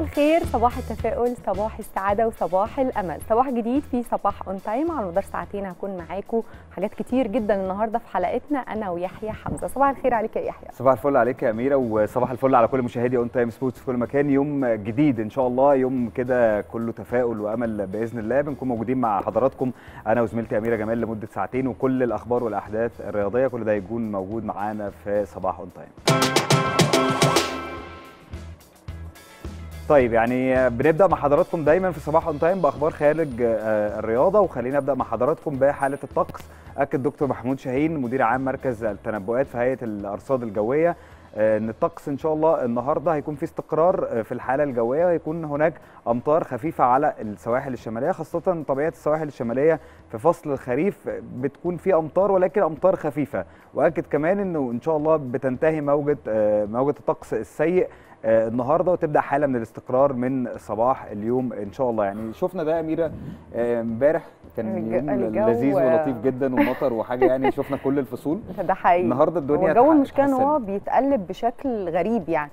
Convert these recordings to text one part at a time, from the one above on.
الخير صباح التفاؤل صباح السعاده وصباح الامل صباح جديد في صباح اون تايم على مدار ساعتين هكون معاكم حاجات كتير جدا النهارده في حلقتنا انا ويحيى حمزه صباح الخير عليك يا يحيى صباح الفل عليك يا اميره وصباح الفل على كل مشاهدي اون تايم سبورتس في كل مكان يوم جديد ان شاء الله يوم كده كله تفاؤل وامل باذن الله بنكون موجودين مع حضراتكم انا وزميلتي اميره جمال لمده ساعتين وكل الاخبار والاحداث الرياضيه كل ده يكون موجود معانا في صباح اون تايم طيب يعني بنبدا مع حضراتكم دايما في صباح اون تايم باخبار خارج الرياضه وخلينا ابدا مع حضراتكم بحاله الطقس اكد دكتور محمود شاهين مدير عام مركز التنبؤات في هيئه الارصاد الجويه ان الطقس ان شاء الله النهارده هيكون في استقرار في الحاله الجويه وهيكون هناك امطار خفيفه على السواحل الشماليه خاصه طبيعه السواحل الشماليه في فصل الخريف بتكون في امطار ولكن امطار خفيفه واكد كمان انه ان شاء الله بتنتهي موجه موجه الطقس السيء النهارده وتبدا حاله من الاستقرار من صباح اليوم ان شاء الله يعني شفنا ده يا اميره امبارح كان يوم لذيذ ولطيف جدا ومطر وحاجه يعني شفنا كل الفصول ده حقيقي النهارده الدنيا الجو المشكله ان هو بيتقلب بشكل غريب يعني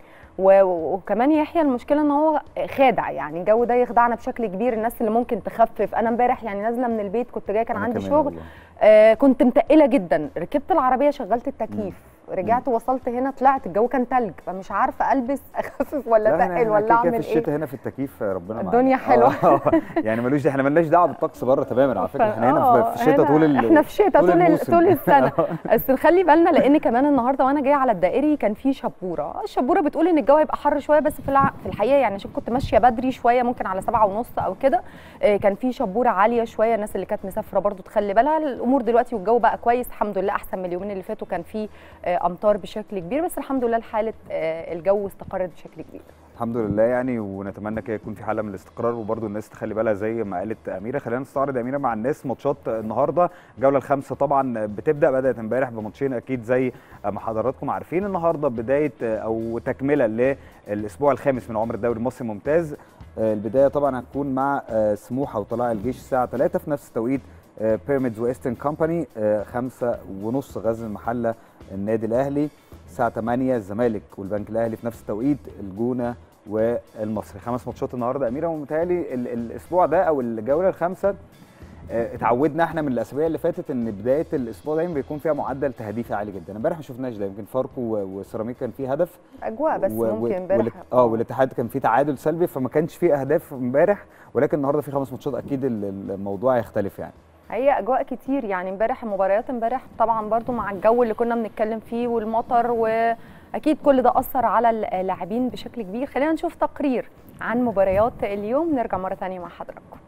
وكمان يحيى المشكله ان هو خادع يعني الجو ده يخدعنا بشكل كبير الناس اللي ممكن تخفف انا امبارح يعني نازله من البيت كنت جايه كان عندي شغل آه كنت متقله جدا ركبت العربيه شغلت التكييف رجعت وصلت هنا طلعت الجو كان تلج فمش عارفه البس اخفف ولا تقل ولا اعمل ايه في الشتاء هنا في التكييف ربنا الدنيا حلوه يعني ملوش احنا مالناش دعوه بالطقس بره تماما على فكره احنا هنا في الشتاء طول احنا في الشتاء طول طول السنه بس نخلي بالنا لان كمان النهارده وانا جايه على الدائري كان في شبوره الشبوره بتقول ان الجو هيبقى حر شويه بس في في الحقيقه يعني عشان كنت ماشيه بدري شويه ممكن على سبعة ونص او كده كان في شبوره عاليه شويه الناس اللي كانت مسافره برضو تخلي بالها الامور دلوقتي والجو بقى كويس الحمد لله احسن من اليومين اللي فاتوا كان في امطار بشكل كبير بس الحمد لله حاله الجو استقرت بشكل كبير الحمد لله يعني ونتمنى كده يكون في حاله من الاستقرار وبرده الناس تخلي بالها زي ما قالت اميره خلينا نستعرض اميره مع الناس ماتشات النهارده الجوله الخامسه طبعا بتبدا بدات امبارح بماتشين اكيد زي ما حضراتكم عارفين النهارده بدايه او تكمله للاسبوع الخامس من عمر الدوري المصري الممتاز البدايه طبعا هتكون مع سموحه وطلائع الجيش الساعه 3 في نفس التوقيت بيراميدز وايسترن كومباني خمسة ونص غزل المحله النادي الاهلي الساعه 8 الزمالك والبنك الاهلي في نفس التوقيت الجونه والمصري خمس ماتشات النهارده اميره ومتهيألي الاسبوع ده او الجوله الخامسه اتعودنا احنا من الاسابيع اللي فاتت ان بدايه الاسبوع دايما بيكون فيها معدل تهديفي عالي جدا امبارح ما شفناش ده يمكن فاركو وسيراميكا كان فيه هدف اجواء بس و ممكن امبارح اه والاتحاد كان فيه تعادل سلبي فما كانش فيه اهداف امبارح ولكن النهارده في خمس ماتشات اكيد الموضوع هيختلف يعني هي اجواء كتير يعني امبارح المباريات امبارح طبعا برضو مع الجو اللي كنا بنتكلم فيه والمطر واكيد كل ده اثر على اللاعبين بشكل كبير خلينا نشوف تقرير عن مباريات اليوم نرجع مره ثانيه مع حضراتكم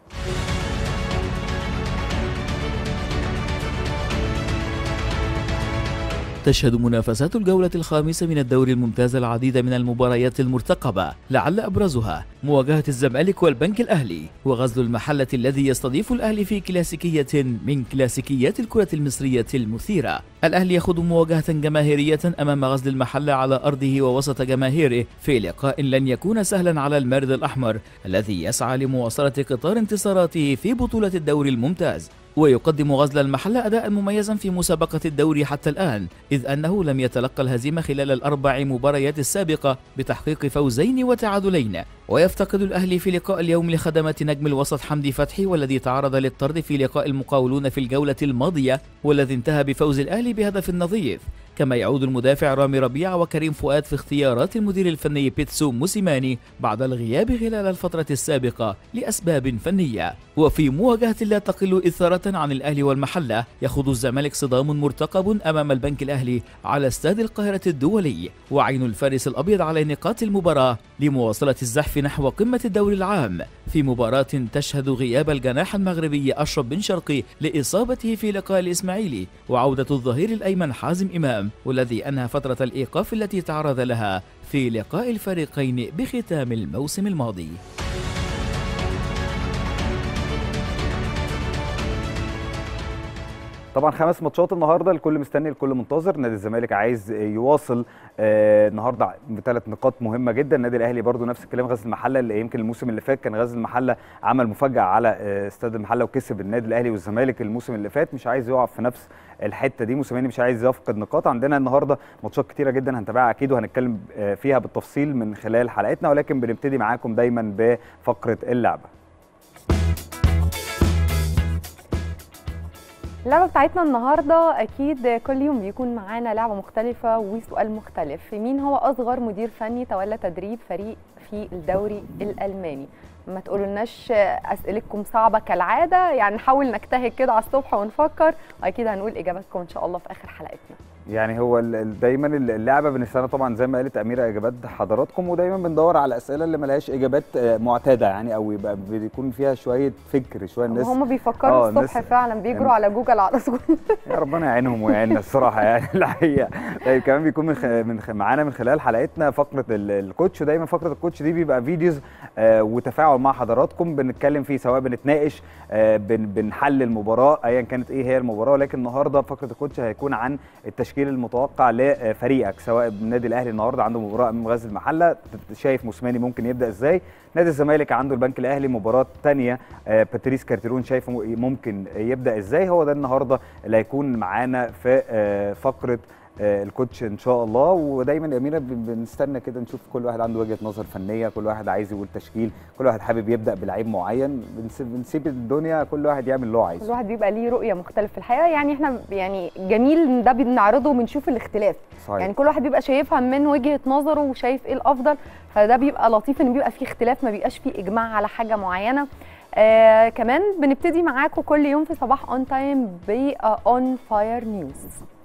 تشهد منافسات الجولة الخامسة من الدوري الممتاز العديد من المباريات المرتقبة لعل أبرزها مواجهة الزمالك والبنك الأهلي وغزل المحلة الذي يستضيف الأهلي في كلاسيكية من كلاسيكيات الكرة المصرية المثيرة الأهلي يخوض مواجهة جماهيرية أمام غزل المحلة على أرضه ووسط جماهيره في لقاء لن يكون سهلا على المارد الأحمر الذي يسعى لمواصلة قطار انتصاراته في بطولة الدوري الممتاز ويقدم غزل المحلة أداء مميزا في مسابقة الدوري حتى الآن إذ أنه لم يتلقى الهزيمة خلال الأربع مباريات السابقة بتحقيق فوزين وتعادلين ويفتقد الأهلي في لقاء اليوم لخدمة نجم الوسط حمدي فتحي والذي تعرض للطرد في لقاء المقاولون في الجولة الماضية والذي انتهى بفوز الأهلي بهدف نظيف كما يعود المدافع رامي ربيع وكريم فؤاد في اختيارات المدير الفني بيتسو موسيماني بعد الغياب خلال الفترة السابقة لأسباب فنية وفي مواجهة لا تقل إثارة عن الأهلي والمحلة يخوض الزمالك صدام مرتقب أمام البنك الأهلي على استاد القاهرة الدولي وعين الفارس الأبيض على نقاط المباراة لمواصلة الزحف نحو قمة الدوري العام في مباراة تشهد غياب الجناح المغربي أشرف بن شرقي لإصابته في لقاء الإسماعيلي وعودة الظهير الأيمن حازم إمام والذي أنهى فترة الإيقاف التي تعرض لها في لقاء الفريقين بختام الموسم الماضي طبعا خمس ماتشات النهارده الكل مستني الكل منتظر نادي الزمالك عايز يواصل آه النهارده بثلاث نقاط مهمه جدا النادي الاهلي برضو نفس الكلام غزل المحله اللي يمكن الموسم اللي فات كان غزل المحله عمل مفاجاه على آه استاد المحله وكسب النادي الاهلي والزمالك الموسم اللي فات مش عايز يقع في نفس الحته دي موسيماني مش عايز يفقد نقاط عندنا النهارده ماتشات كتيره جدا هنتابعها اكيد وهنتكلم فيها بالتفصيل من خلال حلقتنا ولكن بنبتدي معاكم دايما بفقره اللعبه اللعبه بتاعتنا النهارده اكيد كل يوم بيكون معانا لعبه مختلفه وسؤال مختلف مين هو اصغر مدير فني تولى تدريب فريق في الدوري الالماني ما تقولولناش اسئلتكم صعبه كالعاده يعني نحاول نجتهد كده على الصبح ونفكر واكيد هنقول اجاباتكم ان شاء الله في اخر حلقتنا يعني هو دايما اللعبه بنستنى طبعا زي ما قالت اميره اجابات حضراتكم ودايما بندور على الاسئله اللي ملهاش اجابات معتاده يعني او يبقى بيكون فيها شويه فكر شويه الناس هم بيفكروا الصبح فعلا بيجروا على جوجل على طول يا ربنا يعينهم ويعيننا الصراحه يعني الحقيقه طيب كمان بيكون من, خ... من خ... معانا من خلال حلقتنا فقره الكوتش ودايما فقره الكوتش دي بيبقى فيديوز آه وتفاعل مع حضراتكم بنتكلم فيه سواء بنتناقش آه بن... بنحلل مباراه ايا كانت ايه هي المباراه ولكن النهارده فقره الكوتش هيكون عن التشكيل المتوقع لفريقك سواء النادي الاهلي النهارده عنده مباراه امام غزل المحله شايف موسيماني ممكن يبدا ازاي نادي الزمالك عنده البنك الاهلي مباراه ثانيه باتريس كارتيرون شايفه ممكن يبدا ازاي هو ده النهارده اللي هيكون معانا في فقره الكوتش ان شاء الله ودايما يا اميره بنستنى كده نشوف كل واحد عنده وجهه نظر فنيه كل واحد عايز يقول تشكيل كل واحد حابب يبدا بلعيب معين بنسيب الدنيا كل واحد يعمل اللي هو عايزه كل واحد بيبقى ليه رؤيه مختلفه في الحياه يعني احنا يعني جميل ده بنعرضه وبنشوف الاختلاف صحيح. يعني كل واحد بيبقى شايفها من وجهه نظره وشايف ايه الافضل فده بيبقى لطيف ان بيبقى فيه اختلاف ما بيبقاش فيه اجماع على حاجه معينه آه كمان بنبتدي معاكم كل يوم في صباح اون تايم ب اون فاير نيوز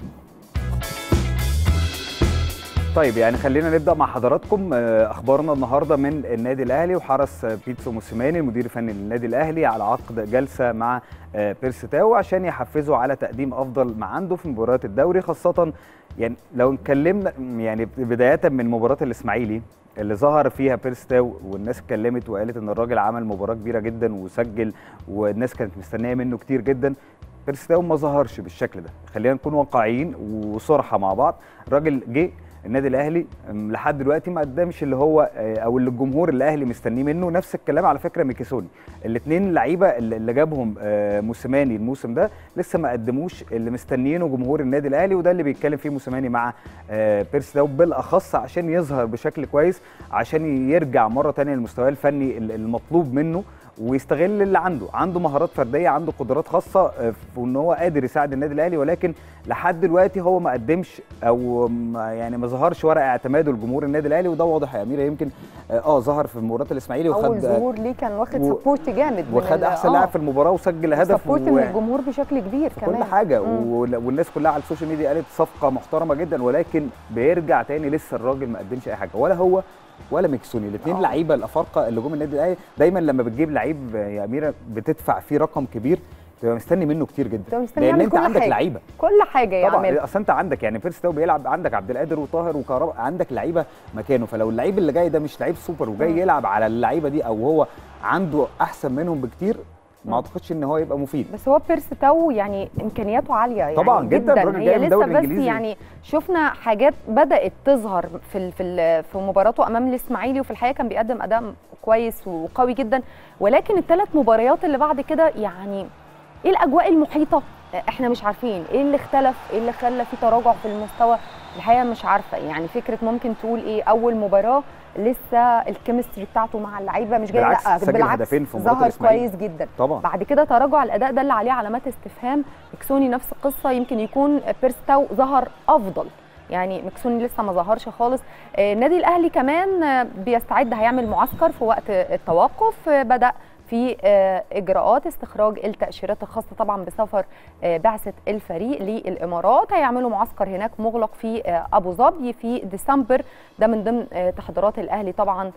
طيب يعني خلينا نبدا مع حضراتكم اخبارنا النهارده من النادي الاهلي وحرص بيتسو موسيماني المدير الفني للنادي الاهلي على عقد جلسه مع بيرس تاو عشان يحفزه على تقديم افضل ما عنده في مباريات الدوري خاصه يعني لو اتكلمنا يعني بدايه من مباراه الاسماعيلي اللي ظهر فيها بيرس تاو والناس اتكلمت وقالت ان الراجل عمل مباراه كبيره جدا وسجل والناس كانت مستنيه منه كتير جدا بيرس تاو ما ظهرش بالشكل ده خلينا نكون واقعيين وصراحه مع بعض الراجل جه النادي الاهلي لحد دلوقتي ما قدمش اللي هو او اللي الجمهور الاهلي مستنيه منه نفس الكلام على فكره ميكيسوني الاثنين لعيبه اللي جابهم موسيماني الموسم ده لسه ما قدموش اللي مستنيينه جمهور النادي الاهلي وده اللي بيتكلم فيه موسيماني مع بيرس ده بالاخص عشان يظهر بشكل كويس عشان يرجع مره ثانيه للمستوى الفني المطلوب منه ويستغل اللي عنده عنده مهارات فرديه عنده قدرات خاصه في ان هو قادر يساعد النادي الاهلي ولكن لحد دلوقتي هو ما قدمش او يعني ما ظهرش ورق اعتماده لجمهور النادي الاهلي وده واضح يا اميره يمكن اه ظهر في مباراه الاسماعيلي وخد اول ظهور ليه كان واخد و... سبورت جامد وخد احسن لاعب في المباراه وسجل هدف سبورت و... من الجمهور بشكل كبير في كمان كل حاجه و... والناس كلها على السوشيال ميديا قالت صفقه محترمه جدا ولكن بيرجع تاني لسه الراجل ما قدمش اي حاجه ولا هو ولا ميكسوني الاثنين لعيبه الافارقه اللي جم النادي الاهلي دايما لما بتجيب لعيب يا اميره بتدفع فيه رقم كبير تبقى مستني منه كتير جدا لان انت عندك حاجة. لعيبه كل حاجه يعمل طبعا اصل انت عندك يعني بيرس تاو بيلعب عندك عبد القادر وطاهر وكهرباء عندك لعيبه مكانه فلو اللعيب اللي جاي ده مش لعيب سوبر وجاي يلعب على اللعيبه دي او هو عنده احسن منهم بكتير ما اعتقدش ان هو يبقى مفيد بس هو بيرس تاو يعني امكانياته عاليه يعني طبعا جدا, جداً. هي لسه بس يعني شفنا حاجات بدات تظهر في في في مباراته امام الاسماعيلي وفي الحقيقه كان بيقدم اداء كويس وقوي جدا ولكن الثلاث مباريات اللي بعد كده يعني ايه الاجواء المحيطه احنا مش عارفين ايه اللي اختلف ايه اللي خلى في تراجع في المستوى الحقيقه مش عارفه يعني فكره ممكن تقول ايه اول مباراه لسه الكيمستري بتاعته مع اللعيبه مش جايه بالعكس لا بالعكس في ظهر كويس جدا طبعا بعد كده تراجع الاداء ده اللي عليه علامات استفهام مكسوني نفس القصه يمكن يكون بيرستاو ظهر افضل يعني مكسوني لسه ما ظهرش خالص النادي الاهلي كمان بيستعد هيعمل معسكر في وقت التوقف بدا في اجراءات استخراج التاشيرات الخاصه طبعا بسفر بعثه الفريق للامارات هيعملوا معسكر هناك مغلق في ابو ظبي في ديسمبر ده من ضمن تحضيرات الاهلي طبعا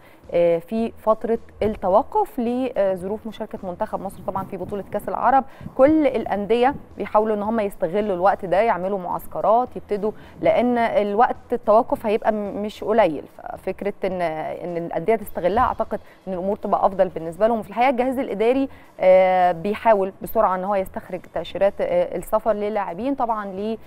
في فتره التوقف لظروف مشاركه منتخب مصر طبعا في بطوله كاس العرب كل الانديه بيحاولوا ان هم يستغلوا الوقت ده يعملوا معسكرات يبتدوا لان الوقت التوقف هيبقى مش قليل ففكره ان ان الانديه تستغلها اعتقد ان الامور تبقى افضل بالنسبه لهم وفي الحقيقه الجهاز الاداري آه، بيحاول بسرعه ان هو يستخرج تاشيرات آه، السفر للاعبين طبعا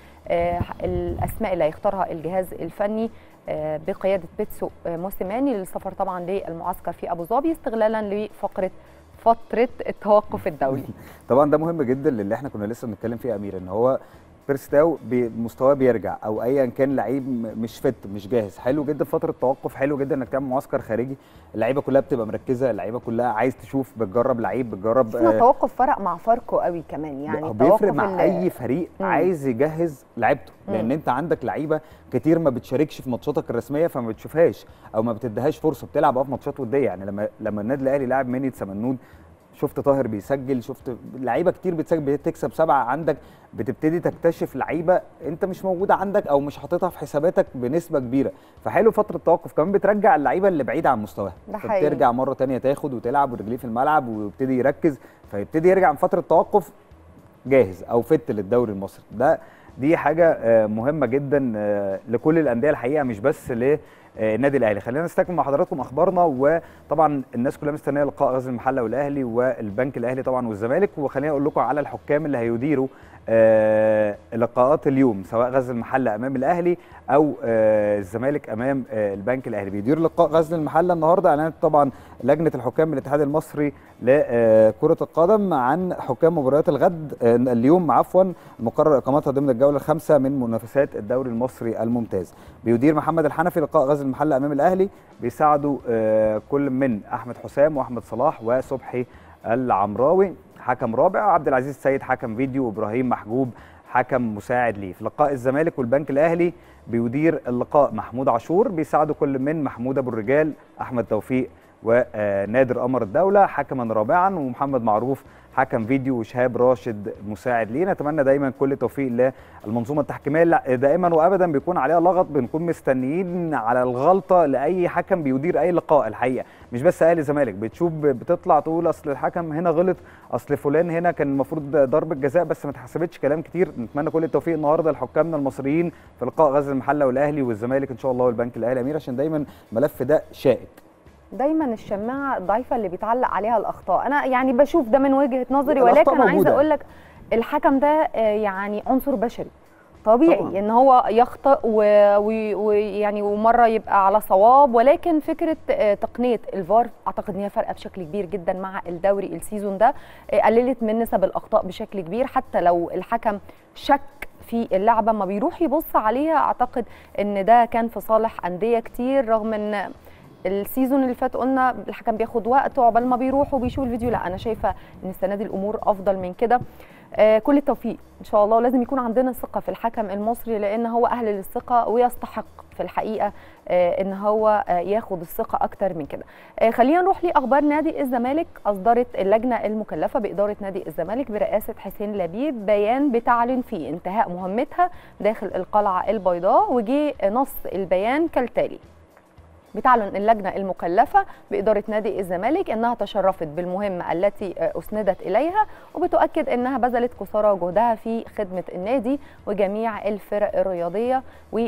للاسماء اللي هيختارها الجهاز الفني آه، بقياده بيتسو آه، موسيماني للسفر طبعا للمعسكر في ابو ظبي استغلالا لفقره فتره التوقف الدولي طبعا ده مهم جدا للي احنا كنا لسه بنتكلم فيه يا امير ان هو بيرستاو بي- مستواه بيرجع او ايا كان لعيب م- مش فت مش جاهز حلو جدا فتره توقف حلو جدا انك تعمل معسكر خارجي اللعيبه كلها بتبقى مركزه اللعيبه كلها عايز تشوف بتجرب لعيب بتجرب شفنا آه، التوقف فرق مع فاركو قوي كمان يعني هو بيفرق التوقف مع ال- اي فريق مم. عايز يجهز لعيبته لان مم. انت عندك لعيبه كتير ما بتشاركش في ماتشاتك الرسميه فما بتشوفهاش او ما بتديهاش فرصه بتلعب اه في ماتشات وديه يعني لما لما النادي الاهلي لاعب مني سمنود شفت طاهر بيسجل شفت لعيبه كتير بتسجل بتكسب سبعه عندك بتبتدي تكتشف لعيبه انت مش موجوده عندك او مش حاططها في حساباتك بنسبه كبيره فحلو فتره التوقف كمان بترجع اللعيبه اللي بعيده عن مستواها ده حقيقي. فبترجع مره تانية تاخد وتلعب ورجليه في الملعب ويبتدي يركز فيبتدي يرجع من فتره التوقف جاهز او فت للدوري المصري ده دي حاجه آه، مهمه جدا آه، لكل الانديه الحقيقه مش بس للنادي الاهلي خلينا نستكمل مع حضراتكم اخبارنا وطبعا الناس كلها مستنيه لقاء غزل المحله والاهلي والبنك الاهلي طبعا والزمالك وخلينا اقول لكم على الحكام اللي هيديروا آه، لقاءات اليوم سواء غزل المحله امام الاهلي او آه، الزمالك امام آه، البنك الاهلي بيدير لقاء غزل المحله النهارده اعلنت طبعا لجنه الحكام من الاتحاد المصري لكره القدم عن حكام مباريات الغد آه، اليوم عفوا مقرر اقامتها ضمن الجوله الخامسه من منافسات الدوري المصري الممتاز بيدير محمد الحنفي لقاء غزل المحله امام الاهلي بيساعده آه، كل من احمد حسام واحمد صلاح وصبحي العمراوي حكم رابع عبد العزيز السيد حكم فيديو وابراهيم محجوب حكم مساعد ليه في لقاء الزمالك والبنك الاهلي بيدير اللقاء محمود عاشور بيساعده كل من محمود ابو الرجال احمد توفيق ونادر قمر الدوله حكما رابعا ومحمد معروف حكم فيديو وشهاب راشد مساعد ليه نتمنى دايما كل التوفيق للمنظومه التحكيميه اللي دائما وابدا بيكون عليها لغط بنكون مستنيين على الغلطه لاي حكم بيدير اي لقاء الحقيقه مش بس اهلي زمالك بتشوف بتطلع تقول اصل الحكم هنا غلط اصل فلان هنا كان المفروض ضربه جزاء بس ما اتحسبتش كلام كتير نتمنى كل التوفيق النهارده لحكامنا المصريين في لقاء غزل المحله والاهلي والزمالك ان شاء الله والبنك الاهلي امير عشان دايما الملف ده شائك دايما الشماعه الضعيفه اللي بيتعلق عليها الاخطاء انا يعني بشوف ده من وجهه نظري الأخطاء ولكن عايزه موجودة. اقول لك الحكم ده آه، يعني عنصر بشري طبيعي طبعاً. ان هو يخطئ و- و- ويعني ومره يبقى على صواب ولكن فكره آه، تقنيه الفار اعتقد ان هي فارقه بشكل كبير جدا مع الدوري السيزون ده آه، قللت من نسب الاخطاء بشكل كبير حتى لو الحكم شك في اللعبه ما بيروح يبص عليها اعتقد ان ده كان في صالح انديه كتير رغم ان السيزون اللي فات قلنا الحكم بياخد وقت عقبال ما بيروح وبيشوف الفيديو لا انا شايفه ان السنه دي الامور افضل من كده آه كل التوفيق ان شاء الله ولازم يكون عندنا ثقه في الحكم المصري لان هو اهل للثقه ويستحق في الحقيقه آه ان هو آه ياخد الثقه اكتر من كده آه خلينا نروح لاخبار نادي الزمالك اصدرت اللجنه المكلفه باداره نادي الزمالك برئاسه حسين لبيب بيان بتعلن فيه انتهاء مهمتها داخل القلعه البيضاء وجي نص البيان كالتالي بتعلن اللجنة المكلفة بإدارة نادي الزمالك أنها تشرفت بالمهمة التي أسندت إليها وبتؤكد أنها بذلت قصارى جهدها في خدمة النادي وجميع الفرق الرياضية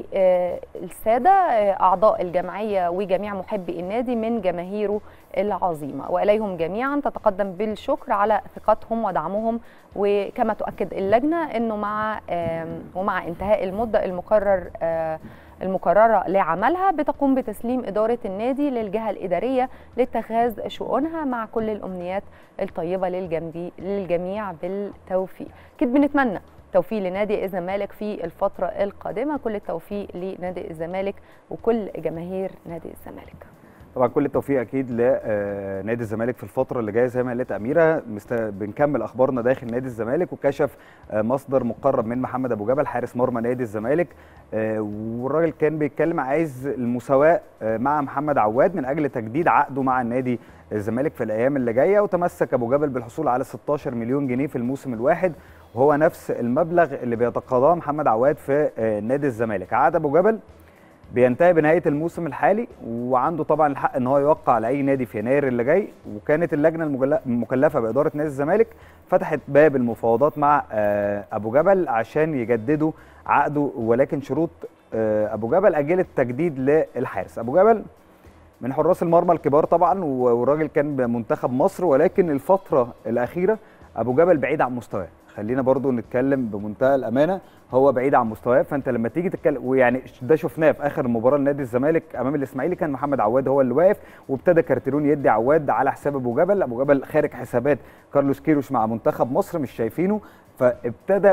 والسادة أعضاء الجمعية وجميع محبي النادي من جماهيره العظيمة وإليهم جميعا تتقدم بالشكر على ثقتهم ودعمهم وكما تؤكد اللجنة أنه مع آم، ومع انتهاء المدة المقرر آه، المقررة لعملها بتقوم بتسليم إدارة النادي للجهة الإدارية لاتخاذ شؤونها مع كل الأمنيات الطيبة للجنبي للجميع بالتوفيق أكيد بنتمنى توفيق لنادي الزمالك في الفترة القادمة كل التوفيق لنادي الزمالك وكل جماهير نادي الزمالك طبعا كل التوفيق اكيد لنادي الزمالك في الفتره اللي جايه زي ما قالت اميره مست... بنكمل اخبارنا داخل نادي الزمالك وكشف آه، مصدر مقرب من محمد ابو جبل حارس مرمى نادي الزمالك آه، والراجل كان بيتكلم عايز المساواه آه، مع محمد عواد من اجل تجديد عقده مع النادي الزمالك في الايام اللي جايه وتمسك ابو جبل بالحصول على 16 مليون جنيه في الموسم الواحد وهو نفس المبلغ اللي بيتقاضاه محمد عواد في آه، نادي الزمالك عقد ابو جبل بينتهي بنهايه الموسم الحالي وعنده طبعا الحق ان هو يوقع على اي نادي في يناير اللي جاي وكانت اللجنه المجل- المكلفه باداره نادي الزمالك فتحت باب المفاوضات مع آه، ابو جبل عشان يجددوا عقده ولكن شروط آه، ابو جبل اجلت تجديد للحارس ابو جبل من حراس المرمى الكبار طبعا والراجل كان بمنتخب مصر ولكن الفتره الاخيره ابو جبل بعيد عن مستواه خلينا برضو نتكلم بمنتهى الامانه هو بعيد عن مستواه فانت لما تيجي تتكلم ويعني ده شفناه في اخر مباراه لنادي الزمالك امام الاسماعيلي كان محمد عواد هو اللي واقف وابتدى كارتيرون يدي عواد على حساب ابو جبل ابو جبل خارج حسابات كارلوس كيروش مع منتخب مصر مش شايفينه فابتدى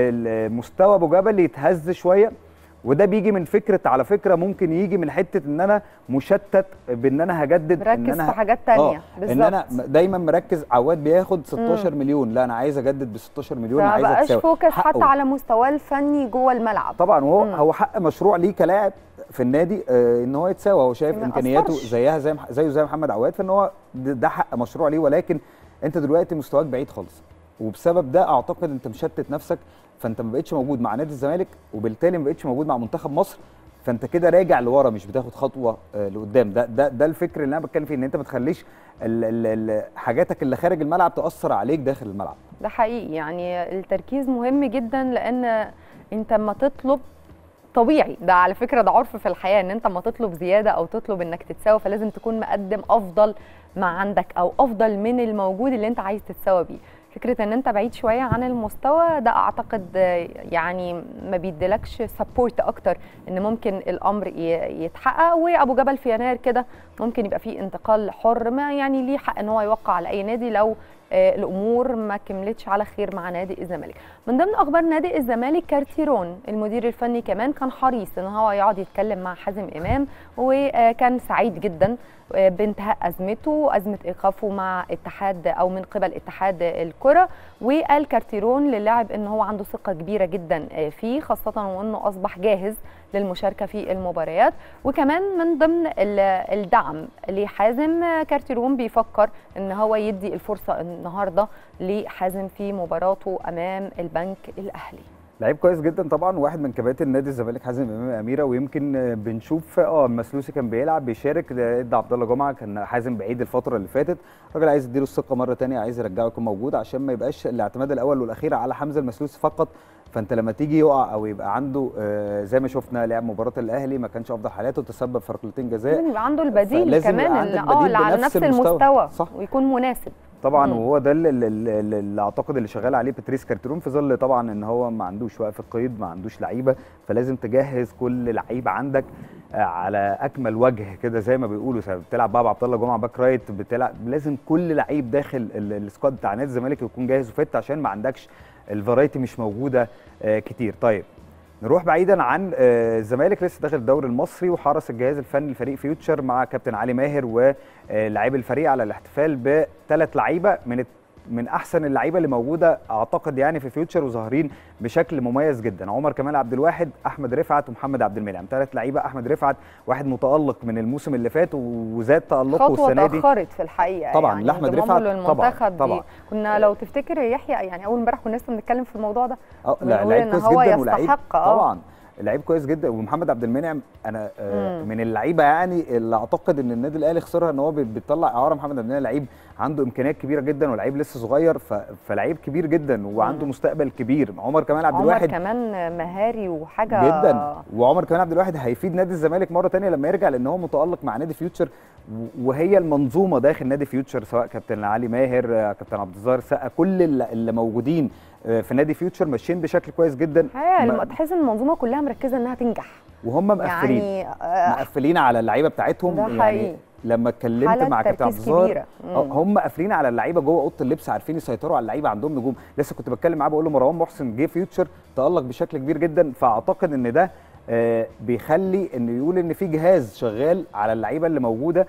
المستوى ابو جبل يتهز شويه وده بيجي من فكره على فكره ممكن يجي من حته ان انا مشتت بان انا هجدد مركز ان انا في حاجات تانية آه بالظبط ان انا دايما مركز عواد بياخد 16 مليون لا انا عايز اجدد ب 16 مليون عايز فمبقاش اتساوي فوكس حتى حقه. على مستواه الفني جوه الملعب طبعا وهو مم. هو حق مشروع ليه كلاعب في النادي آه ان هو يتساوى هو شايف ما امكانياته أثرش. زيها زي مح- زيه زي محمد عواد فان هو ده ده حق مشروع ليه ولكن انت دلوقتي مستواك بعيد خالص وبسبب ده اعتقد انت مشتت نفسك فانت ما بقتش موجود مع نادي الزمالك وبالتالي ما بقتش موجود مع منتخب مصر فانت كده راجع لورا مش بتاخد خطوه آه، لقدام ده ده ده الفكر اللي انا بتكلم فيه ان انت ما تخليش ال- ال- ال- حاجاتك اللي خارج الملعب تاثر عليك داخل الملعب ده حقيقي يعني التركيز مهم جدا لان انت اما تطلب طبيعي ده على فكره ده عرف في الحياه ان انت اما تطلب زياده او تطلب انك تتساوى فلازم تكون مقدم افضل ما عندك او افضل من الموجود اللي انت عايز تتساوى بيه فكره ان انت بعيد شويه عن المستوى ده اعتقد آه، يعني ما بيديلكش سبورت اكتر ان ممكن الامر ي- يتحقق وابو جبل في يناير كده ممكن يبقى فيه انتقال حر ما يعني ليه حق ان هو يوقع على اي نادي لو آه، الامور ما كملتش على خير مع نادي الزمالك من ضمن اخبار نادي الزمالك كارتيرون المدير الفني كمان كان حريص ان هو يقعد يتكلم مع حازم امام وكان سعيد جدا آه، بانتهاء ازمته ازمه ايقافه مع اتحاد او من قبل اتحاد الكره وقال كارتيرون للاعب ان هو عنده ثقه كبيره جدا آه، فيه خاصه وانه اصبح جاهز للمشاركه في المباريات وكمان من ضمن ال- الدعم لحازم آه، كارتيرون بيفكر ان هو يدي الفرصه النهارده لحازم في مباراته امام البنك الاهلي لعيب كويس جدا طبعا واحد من كباتن نادي الزمالك حازم امام اميره ويمكن آه، بنشوف اه مسلوسي كان بيلعب بيشارك ده ادى عبد الله جمعه كان حازم بعيد الفتره اللي فاتت الراجل عايز يديله الثقه مره تانية عايز يرجعه يكون موجود عشان ما يبقاش الاعتماد الاول والاخير على حمزه المسلوسي فقط فانت لما تيجي يقع او يبقى عنده آه زي ما شفنا لعب مباراه الاهلي ما كانش افضل حالاته تسبب في ركلتين جزاء لازم يبقى عنده البديل فلازم كمان يبقى اللي عندك اه بديل اللي على بنفس نفس المستوى. المستوى صح. ويكون مناسب طبعا مم. وهو ده اللي, اللي, اللي اللي اعتقد اللي شغال عليه باتريس كارتيرون في ظل طبعا ان هو ما عندوش وقف القيد ما عندوش لعيبه فلازم تجهز كل لعيب عندك آه، على اكمل وجه كده زي ما بيقولوا سواء بتلعب بقى بعبد الله جمعه باك رايت بتلعب لازم كل لعيب داخل ال- السكواد بتاع نادي الزمالك يكون جاهز وفت عشان ما عندكش الفرايتي مش موجوده آه، كتير طيب نروح بعيدا عن آه، الزمالك لسه داخل الدوري المصري وحرص الجهاز الفني لفريق فيوتشر مع كابتن علي ماهر ولاعيب الفريق على الاحتفال بثلاث لعيبه من من احسن اللعيبه اللي موجوده اعتقد يعني في فيوتشر وظاهرين بشكل مميز جدا عمر كمال عبد الواحد احمد رفعت ومحمد عبد المنعم ثلاث لعيبه احمد رفعت واحد متالق من الموسم اللي فات وزاد تالقه خطوه السنه دي اتاخرت في الحقيقه طبعاً، يعني لأحمد انضمامه رفعت طبعاً، للمنتخب طبعاً. دي كنا لو تفتكر يا يحيى يعني اول امبارح كنا لسه بنتكلم في الموضوع ده اه لا ونقول لعيب إن كويس هو جدا ولعيب يستحق، آه. طبعا لعيب كويس جدا ومحمد عبد المنعم انا آه مم. من اللعيبه يعني اللي اعتقد ان النادي الاهلي خسرها ان هو بي- بيطلع اعاره محمد عبد المنعم لعيب عنده امكانيات كبيره جدا ولعيب لسه صغير ف... فلعيب كبير جدا وعنده مم. مستقبل كبير عمر كمال عبد عمر الواحد كمان مهاري وحاجه جدا وعمر كمال عبد الواحد هيفيد نادي الزمالك مره تانية لما يرجع لان هو متالق مع نادي فيوتشر و- وهي المنظومه داخل نادي فيوتشر سواء كابتن علي ماهر آه، كابتن عبد الظاهر السقا كل اللي اللي موجودين آه، في نادي فيوتشر ماشيين بشكل كويس جدا الحقيقه ما- لما تحس ان المنظومه كلها مركزه انها تنجح وهم مقفلين يعني آه، مقفلين على اللعيبه بتاعتهم ده يعني حقيقي. لما اتكلمت حالة مع كابتن عبد تركيز الظاهر كبيرة. آه، مم. هم قافلين على اللعيبه جوه اوضه اللبس عارفين يسيطروا على اللعيبه عندهم نجوم لسه كنت بتكلم معاه بقول له مروان محسن جه فيوتشر تالق بشكل كبير جدا فاعتقد ان ده آه، بيخلي انه يقول ان في جهاز شغال على اللعيبه اللي موجوده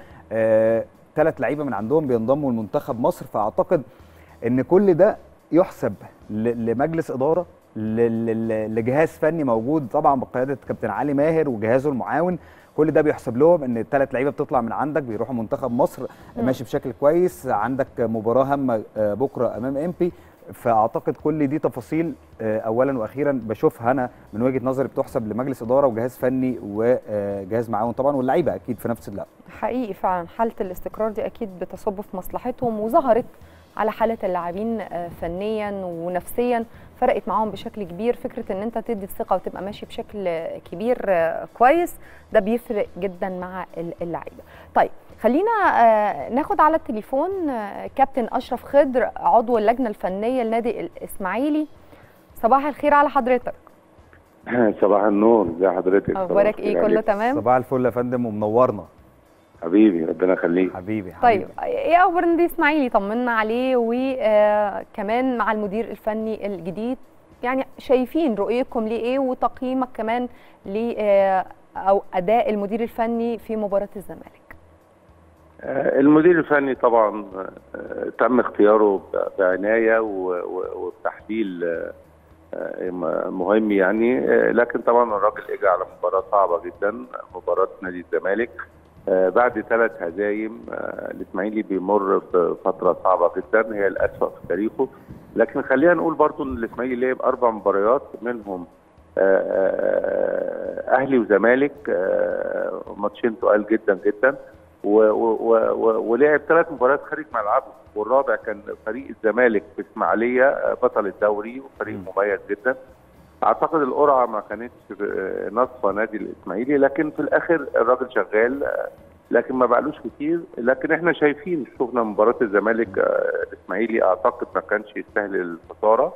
ثلاث لعيبه من عندهم بينضموا لمنتخب مصر فاعتقد ان كل ده يحسب ل- لمجلس اداره ل- ل- لجهاز فني موجود طبعا بقياده كابتن علي ماهر وجهازه المعاون كل ده بيحسب لهم ان الثلاث لعيبه بتطلع من عندك بيروحوا منتخب مصر مم. ماشي بشكل كويس عندك مباراه هامه آه، بكره امام امبي فاعتقد كل دي تفاصيل آه، اولا واخيرا بشوفها انا من وجهه نظري بتحسب لمجلس اداره وجهاز فني وجهاز معاون طبعا واللعيبه اكيد في نفس اللعب حقيقي فعلا حاله الاستقرار دي اكيد بتصب في مصلحتهم وظهرت على حاله اللاعبين فنيا ونفسيا فرقت معاهم بشكل كبير فكره ان انت تدي الثقه وتبقى ماشي بشكل كبير كويس ده بيفرق جدا مع اللعيبه طيب خلينا ناخد على التليفون كابتن اشرف خضر عضو اللجنه الفنيه لنادي الاسماعيلي صباح الخير على حضرتك صباح النور ازي حضرتك اخبارك ايه كله تمام صباح الفل يا فندم ومنورنا حبيبي ربنا يخليك حبيبي, حبيبي طيب ايه اخبار النادي الاسماعيلي طمنا عليه وكمان مع المدير الفني الجديد يعني شايفين رؤيتكم ليه ايه وتقييمك كمان ل او اداء المدير الفني في مباراه الزمالك المدير الفني طبعا تم اختياره بعنايه وبتحليل مهم يعني لكن طبعا الراجل اجى على مباراه صعبه جدا مباراه نادي الزمالك بعد ثلاث هزايم الاسماعيلي بيمر بفتره صعبه جدا هي الاسوء في تاريخه لكن خلينا نقول برضو ان الاسماعيلي لعب اربع مباريات منهم اهلي وزمالك ماتشين تقال جدا جدا ولعب ثلاث مباريات خارج ملعبه والرابع كان فريق الزمالك في اسماعيليه بطل الدوري وفريق مميز جدا اعتقد القرعه ما كانتش نصفه نادي الاسماعيلي لكن في الاخر الراجل شغال لكن ما بقالوش كتير لكن احنا شايفين شفنا مباراه الزمالك الاسماعيلي اعتقد ما كانش يستاهل الخساره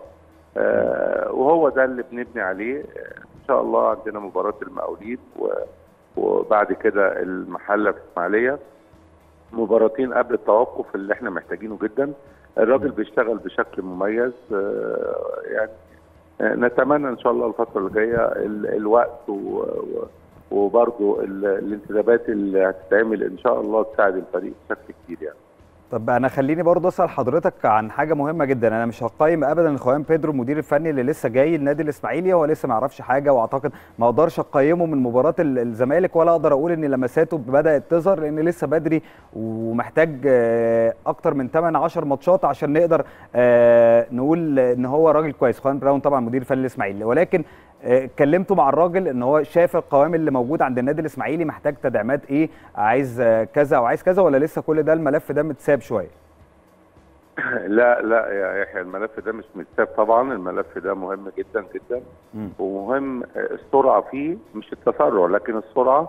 وهو ده اللي بنبني عليه ان شاء الله عندنا مباراه المقاولين وبعد كده المحله في اسماعيليه مباراتين قبل التوقف اللي احنا محتاجينه جدا الراجل بيشتغل بشكل مميز يعني نتمنى ان شاء الله الفتره اللي جايه الوقت وبرضه الانتدابات اللي هتتعمل ان شاء الله تساعد الفريق بشكل كبير يعني طب انا خليني برضه اسال حضرتك عن حاجه مهمه جدا انا مش هقيم ابدا خوان بيدرو المدير الفني اللي لسه جاي النادي الاسماعيلي هو لسه ما يعرفش حاجه واعتقد ما اقدرش اقيمه من مباراه الزمالك ولا اقدر اقول ان لمساته بدات تظهر لان لسه بدري ومحتاج اكتر من 8 10 ماتشات عشان نقدر نقول ان هو راجل كويس خوان براون طبعا مدير فني الاسماعيلي ولكن اتكلمتوا مع الراجل ان هو شاف القوام اللي موجود عند النادي الاسماعيلي محتاج تدعيمات ايه عايز كذا او عايز كذا ولا لسه كل ده الملف ده متساب شويه لا لا يا يحيى الملف ده مش متساب طبعا الملف ده مهم جدا جدا م. ومهم السرعه فيه مش التسرع لكن السرعه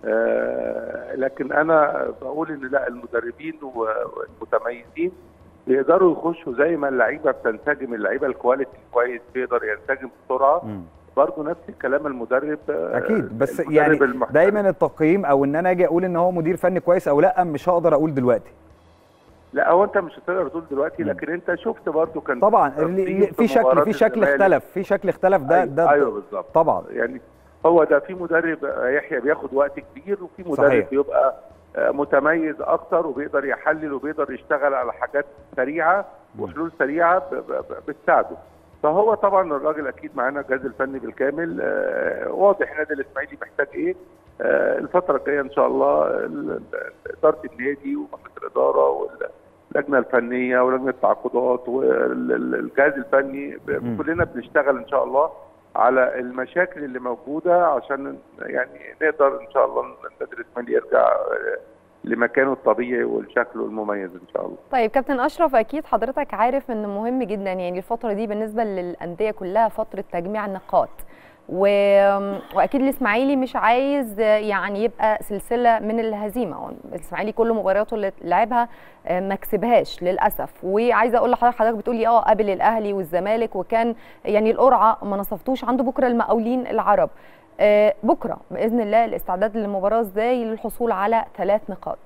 آه لكن انا بقول ان لا المدربين والمتميزين بيقدروا يخشوا زي ما اللعيبه بتنسجم اللعيبه الكواليتي كويس بيقدر ينسجم بسرعه برضه نفس الكلام المدرب اكيد بس يعني المحترم. دايما التقييم او ان انا اجي اقول ان هو مدير فني كويس او لا مش هقدر اقول دلوقتي لا هو انت مش هتقدر تقول دلوقتي لكن انت شفت برضه كان طبعا في شكل في شكل اختلف في شكل اختلف ده أيوة ده ايوه بالظبط طبعا يعني هو ده في مدرب يحيى بياخد وقت كبير وفي مدرب صحيح. بيبقى متميز اكتر وبيقدر يحلل وبيقدر يشتغل على حاجات سريعه وحلول سريعه بتساعده فهو طبعا الراجل اكيد معانا الجهاز الفني بالكامل آه واضح النادي الاسماعيلي محتاج ايه آه الفتره الجايه ان شاء الله اداره النادي ومجلس الاداره واللجنه الفنيه ولجنه التعاقدات والجهاز الفني كلنا بنشتغل ان شاء الله على المشاكل اللي موجوده عشان يعني نقدر ان شاء الله النادي الاسماعيلي يرجع لمكانه الطبيعي وشكله المميز ان شاء الله. طيب كابتن اشرف اكيد حضرتك عارف ان مهم جدا يعني الفتره دي بالنسبه للانديه كلها فتره تجميع النقاط. و... واكيد الاسماعيلي مش عايز يعني يبقى سلسله من الهزيمه الاسماعيلي كل مبارياته اللي لعبها ما كسبهاش للاسف وعايزه اقول لحضرتك حضرتك بتقولي اه قابل الاهلي والزمالك وكان يعني القرعه ما نصفتوش عنده بكره المقاولين العرب آه بكره باذن الله الاستعداد للمباراه ازاي للحصول على ثلاث نقاط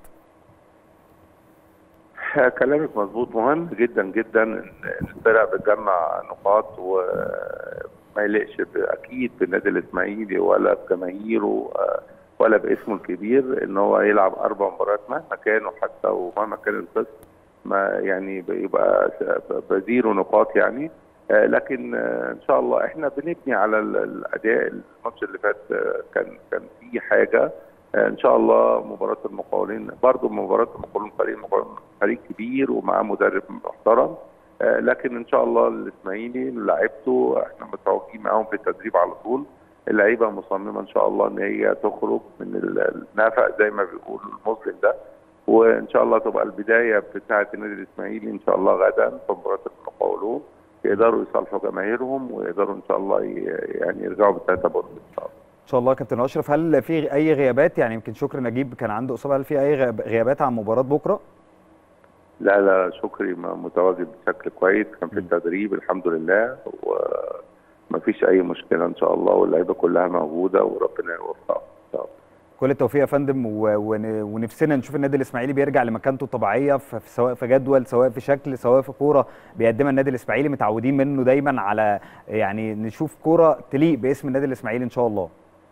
كلامك مظبوط مهم جدا جدا ان الفرق بتجمع نقاط وما يليقش اكيد بالنادي الاسماعيلي ولا بجماهيره ولا باسمه الكبير ان هو يلعب اربع مباريات مهما كانوا حتى ومهما كان القسم ما يعني بيبقى بزيرو نقاط يعني لكن ان شاء الله احنا بنبني على الاداء الماتش اللي فات كان كان في حاجه ان شاء الله مباراه المقاولين برضه مباراه المقاولين فريق المقاولين فريق كبير ومعاه مدرب محترم لكن ان شاء الله الاسماعيلي لعيبته احنا متواجدين معاهم في التدريب على طول اللعيبه مصممه ان شاء الله ان هي تخرج من النفق زي ما بيقولوا المظلم ده وان شاء الله تبقى البدايه بتاعه النادي الاسماعيلي ان شاء الله غدا في مباراه المقاولون يقدروا يصالحوا جماهيرهم ويقدروا ان شاء الله ي- يعني يرجعوا بالثلاثه بونت ان شاء الله ان شاء الله يا كابتن اشرف هل في اي غيابات يعني يمكن شكري نجيب كان عنده اصابه هل في اي غياب- غيابات عن مباراه بكره لا لا شكري م- متواجد بشكل كويس كان في م. التدريب الحمد لله وما فيش اي مشكله ان شاء الله واللعيبه كلها موجوده وربنا يوفقهم ان شاء الله كل التوفيق يا فندم و- ون- ونفسنا نشوف النادي الاسماعيلي بيرجع لمكانته الطبيعيه في في- سواء في جدول سواء في شكل سواء في كوره بيقدمها النادي الاسماعيلي متعودين منه دايما على يعني نشوف كوره تليق باسم النادي الاسماعيلي ان شاء الله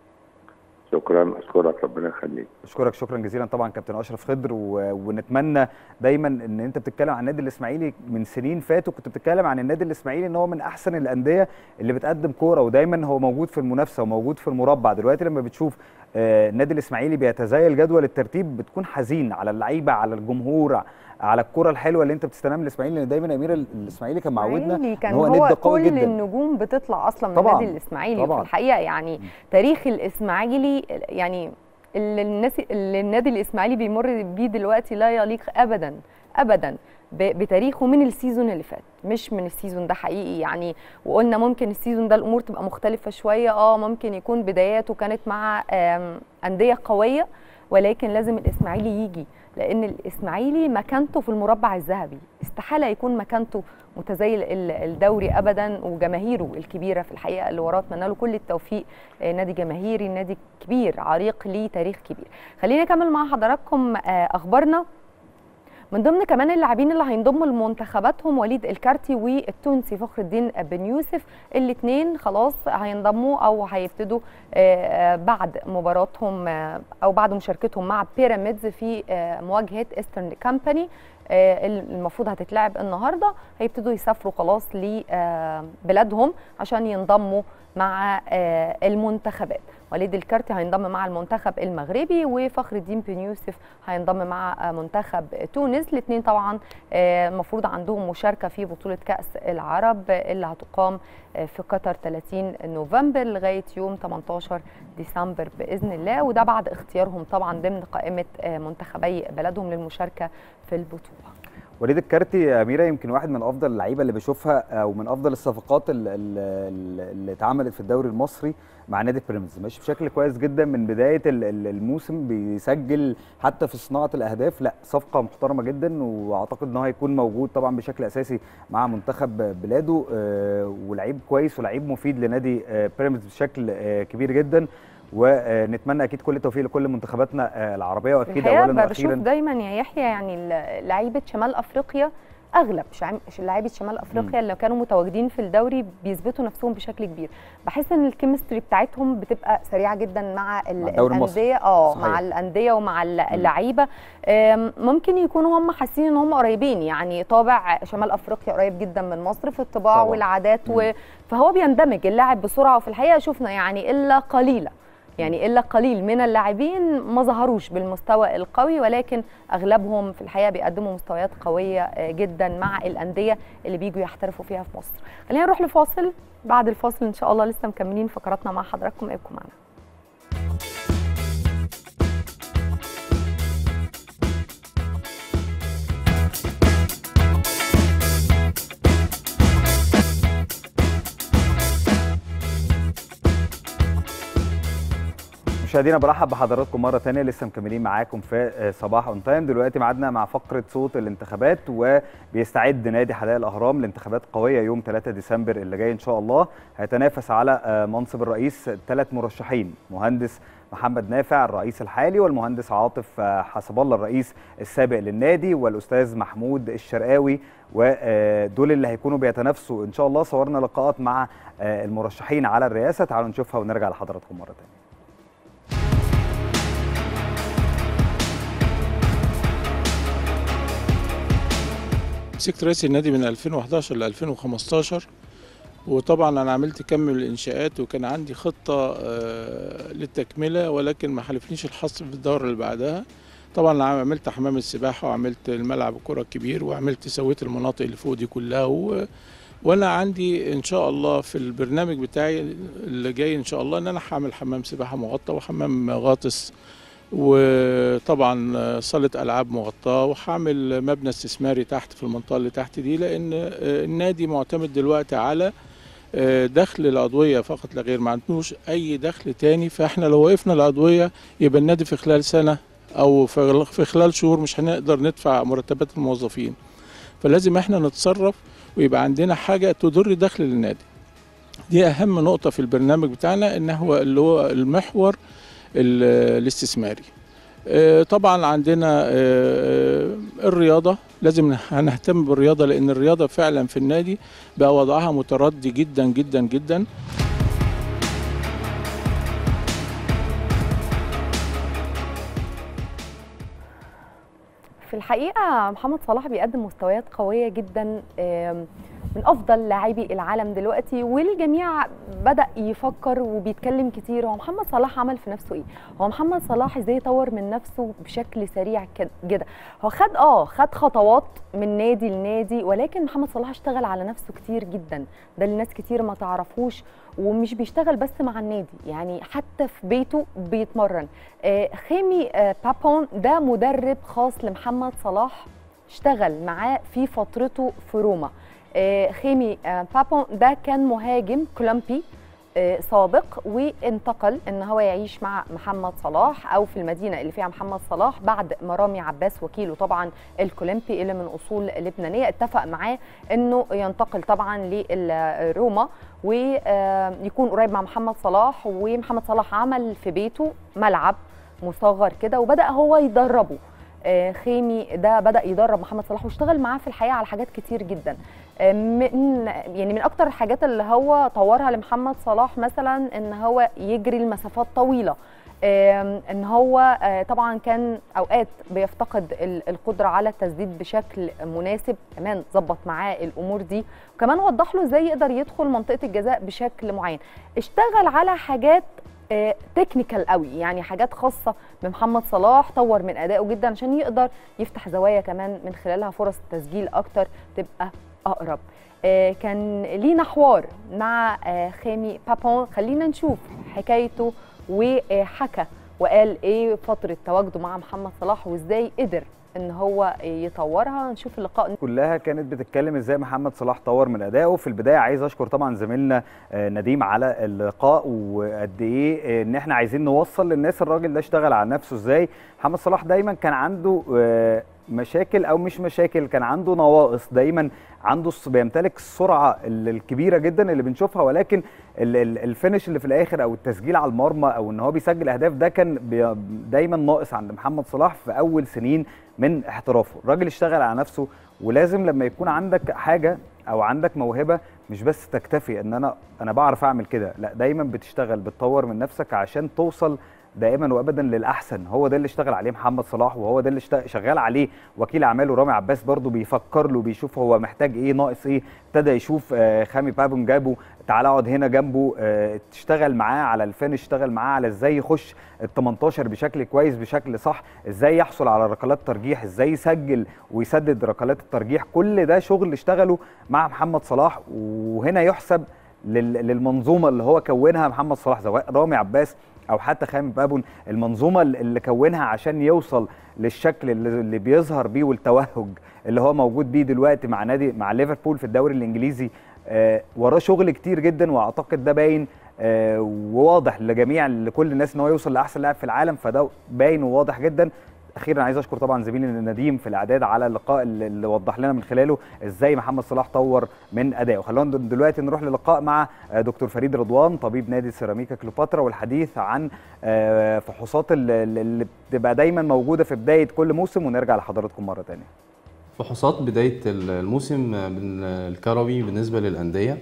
شكرا اشكرك ربنا يخليك اشكرك شكرا جزيلا طبعا كابتن اشرف خضر و... ونتمنى دايما ان انت بتتكلم عن النادي الاسماعيلي من سنين فاتوا كنت بتتكلم عن النادي الاسماعيلي ان هو من احسن الانديه اللي بتقدم كوره ودايما هو موجود في المنافسه وموجود في المربع دلوقتي لما بتشوف آه، النادي الاسماعيلي بيتزايل جدول الترتيب بتكون حزين على اللعيبه على الجمهور على الكره الحلوه اللي انت بتستلمها من الاسماعيلي لان دايما امير الاسماعيلي كان معودنا الإسماعيلي كان ان هو, هو, ند قوي كل جدا النجوم بتطلع اصلا من طبعاً، النادي الاسماعيلي طبعاً. وفي الحقيقه يعني تاريخ الاسماعيلي يعني اللي الناس اللي النادي الاسماعيلي بيمر بيه دلوقتي لا يليق ابدا ابدا ب- بتاريخه من السيزون اللي فات مش من السيزون ده حقيقي يعني وقلنا ممكن السيزون ده الامور تبقى مختلفه شويه اه ممكن يكون بداياته كانت مع آم، انديه قويه ولكن لازم الاسماعيلي يجي لان الاسماعيلي مكانته في المربع الذهبي استحاله يكون مكانته متزايل ال- الدوري ابدا وجماهيره الكبيره في الحقيقه اللي وراه اتمنى له كل التوفيق آه، نادي جماهيري نادي كبير عريق ليه تاريخ كبير خلينا نكمل مع حضراتكم آه، اخبارنا من ضمن كمان اللاعبين اللي هينضموا لمنتخباتهم وليد الكارتي والتونسي فخر الدين بن يوسف الاثنين خلاص هينضموا او هيبتدوا آه، آه، بعد مباراتهم آه، او بعد مشاركتهم مع بيراميدز في آه، مواجهه ايسترن كامباني آه، المفروض هتتلعب النهارده هيبتدوا يسافروا خلاص لبلادهم عشان ينضموا مع آه، المنتخبات وليد الكارتي هينضم مع المنتخب المغربي وفخر الدين بن يوسف هينضم مع آه، منتخب تونس الاثنين طبعا آه، المفروض عندهم مشاركه في بطوله كاس العرب اللي هتقام آه، في قطر 30 نوفمبر لغايه يوم 18 ديسمبر باذن الله وده بعد اختيارهم طبعا ضمن قائمه آه، منتخبي بلدهم للمشاركه في البطوله وليد الكارتي يا اميره يمكن واحد من افضل اللعيبه اللي بشوفها او من افضل الصفقات ال- ال- اللي اتعملت في الدوري المصري مع نادي بيراميدز ماشي بشكل كويس جدا من بدايه ال- ال- الموسم بيسجل حتى في صناعه الاهداف لا صفقه محترمه جدا واعتقد ان هو هيكون موجود طبعا بشكل اساسي مع منتخب بلاده آه، ولعيب كويس ولعيب مفيد لنادي آه، بيراميدز بشكل آه، كبير جدا ونتمنى اكيد كل التوفيق لكل منتخباتنا آه، العربيه واكيد الحقيقه اولا بشوف واخيرا دايما يا يحيى يعني ال- لعيبه شمال افريقيا اغلب شعم- لعيبه شمال افريقيا اللي كانوا متواجدين في الدوري بيثبتوا نفسهم بشكل كبير بحس ان الكيمستري بتاعتهم بتبقى سريعه جدا مع ال- مع الدوري المصري. الانديه اه صحيح. مع الانديه ومع ال- اللعيبه آم، ممكن يكونوا هم حاسين ان هم قريبين يعني طابع شمال افريقيا قريب جدا من مصر في الطباع طبعاً. والعادات و... فهو بيندمج اللاعب بسرعه وفي الحقيقه شفنا يعني الا قليلا يعني الا قليل من اللاعبين ما ظهروش بالمستوى القوي ولكن اغلبهم في الحقيقه بيقدموا مستويات قويه آه، جدا مع الانديه اللي بيجوا يحترفوا فيها في مصر. خلينا نروح لفاصل بعد الفاصل ان شاء الله لسه مكملين فقراتنا مع حضراتكم ابقوا معنا. مشاهدينا برحب بحضراتكم مره ثانيه لسه مكملين معاكم في آه، صباح اون تايم دلوقتي ميعادنا مع فقره صوت الانتخابات وبيستعد نادي حدائق الاهرام لانتخابات قويه يوم 3 ديسمبر اللي جاي ان شاء الله هيتنافس على آه، منصب الرئيس ثلاث مرشحين مهندس محمد نافع الرئيس الحالي والمهندس عاطف آه، حسب الله الرئيس السابق للنادي والاستاذ محمود الشرقاوي ودول اللي هيكونوا بيتنافسوا ان شاء الله صورنا لقاءات مع آه، المرشحين على الرئاسه تعالوا نشوفها ونرجع لحضراتكم مره ثانيه مسكت رئيس النادي من 2011 ل 2015 وطبعا انا عملت كم من الانشاءات وكان عندي خطه آه، للتكمله ولكن ما حالفنيش الحظ في الدوره اللي بعدها طبعا أنا عملت حمام السباحه وعملت الملعب الكره الكبير وعملت سويت المناطق اللي فوق دي كلها و... وانا عندي ان شاء الله في البرنامج بتاعي اللي جاي ان شاء الله ان انا هعمل حمام سباحه مغطى وحمام غاطس وطبعا صالة ألعاب مغطاة وهعمل مبنى استثماري تحت في المنطقة اللي تحت دي لأن النادي معتمد دلوقتي على دخل العضوية فقط لا غير ما عندوش أي دخل تاني فإحنا لو وقفنا العضوية يبقى النادي في خلال سنة أو في خلال شهور مش هنقدر ندفع مرتبات الموظفين فلازم إحنا نتصرف ويبقى عندنا حاجة تدر دخل للنادي دي أهم نقطة في البرنامج بتاعنا إن هو اللي هو المحور الاستثماري طبعا عندنا الرياضة لازم هنهتم بالرياضة لأن الرياضة فعلا في النادي بقى وضعها متردي جدا جدا جدا في الحقيقة محمد صلاح بيقدم مستويات قوية جدا من افضل لاعبي العالم دلوقتي والجميع بدا يفكر وبيتكلم كتير هو محمد صلاح عمل في نفسه ايه هو محمد صلاح ازاي يطور من نفسه بشكل سريع كده هو خد اه خد خطوات من نادي لنادي ولكن محمد صلاح اشتغل على نفسه كتير جدا ده اللي ناس كتير ما تعرفوش ومش بيشتغل بس مع النادي يعني حتى في بيته بيتمرن آه خيمي آه بابون ده مدرب خاص لمحمد صلاح اشتغل معاه في فترته في روما خيمي بابون ده كان مهاجم كولومبي سابق وانتقل ان هو يعيش مع محمد صلاح او في المدينه اللي فيها محمد صلاح بعد ما رامي عباس وكيله طبعا الكولومبي اللي من اصول لبنانيه اتفق معاه انه ينتقل طبعا لروما ويكون قريب مع محمد صلاح ومحمد صلاح عمل في بيته ملعب مصغر كده وبدا هو يدربه خيمي ده بدا يدرب محمد صلاح واشتغل معاه في الحقيقه على حاجات كتير جدا من يعني من اكتر الحاجات اللي هو طورها لمحمد صلاح مثلا ان هو يجري المسافات طويله ان هو طبعا كان اوقات بيفتقد القدره على التسديد بشكل مناسب كمان ظبط معاه الامور دي وكمان وضح له ازاي يقدر يدخل منطقه الجزاء بشكل معين اشتغل على حاجات تكنيكال قوي يعني حاجات خاصه بمحمد صلاح طور من ادائه جدا عشان يقدر يفتح زوايا كمان من خلالها فرص التسجيل اكتر تبقى اقرب كان لينا حوار مع خيمي بابون خلينا نشوف حكايته وحكى وقال ايه فتره تواجده مع محمد صلاح وازاي قدر ان هو يطورها نشوف اللقاء كلها كانت بتتكلم ازاي محمد صلاح طور من ادائه في البدايه عايز اشكر طبعا زميلنا نديم على اللقاء وقد ايه ان احنا عايزين نوصل للناس الراجل ده اشتغل على نفسه ازاي محمد صلاح دايما كان عنده مشاكل او مش مشاكل كان عنده نواقص دايما عنده بيمتلك السرعه الكبيره جدا اللي بنشوفها ولكن الفينش اللي في الاخر او التسجيل على المرمى او ان هو بيسجل اهداف ده كان دايما ناقص عند محمد صلاح في اول سنين من احترافه الراجل اشتغل على نفسه ولازم لما يكون عندك حاجه او عندك موهبه مش بس تكتفي ان انا انا بعرف اعمل كده لا دايما بتشتغل بتطور من نفسك عشان توصل دائما وابدا للاحسن هو ده اللي اشتغل عليه محمد صلاح وهو ده اللي شغال عليه وكيل اعماله رامي عباس برده بيفكر له بيشوف هو محتاج ايه ناقص ايه ابتدى يشوف خامي بابون جابه تعالى اقعد هنا جنبه تشتغل معاه على الفينش اشتغل معاه على ازاي يخش ال 18 بشكل كويس بشكل صح ازاي يحصل على ركلات ترجيح ازاي يسجل ويسدد ركلات الترجيح كل ده شغل اشتغله مع محمد صلاح وهنا يحسب للمنظومه اللي هو كونها محمد صلاح سواء رامي عباس او حتى خامي بابون المنظومه اللي كونها عشان يوصل للشكل اللي بيظهر بيه والتوهج اللي هو موجود بيه دلوقتي مع نادي مع ليفربول في الدوري الانجليزي آه وراه شغل كتير جدا واعتقد ده باين آه وواضح لجميع لكل الناس ان هو يوصل لاحسن لاعب في العالم فده باين وواضح جدا اخيرا عايز اشكر طبعا زميلي نديم في الاعداد على اللقاء اللي وضح لنا من خلاله ازاي محمد صلاح طور من ادائه خلونا دلوقتي نروح للقاء مع دكتور فريد رضوان طبيب نادي سيراميكا كليوباترا والحديث عن فحوصات اللي بتبقى دايما موجوده في بدايه كل موسم ونرجع لحضراتكم مره ثانيه فحوصات بدايه الموسم الكروي بالنسبه للانديه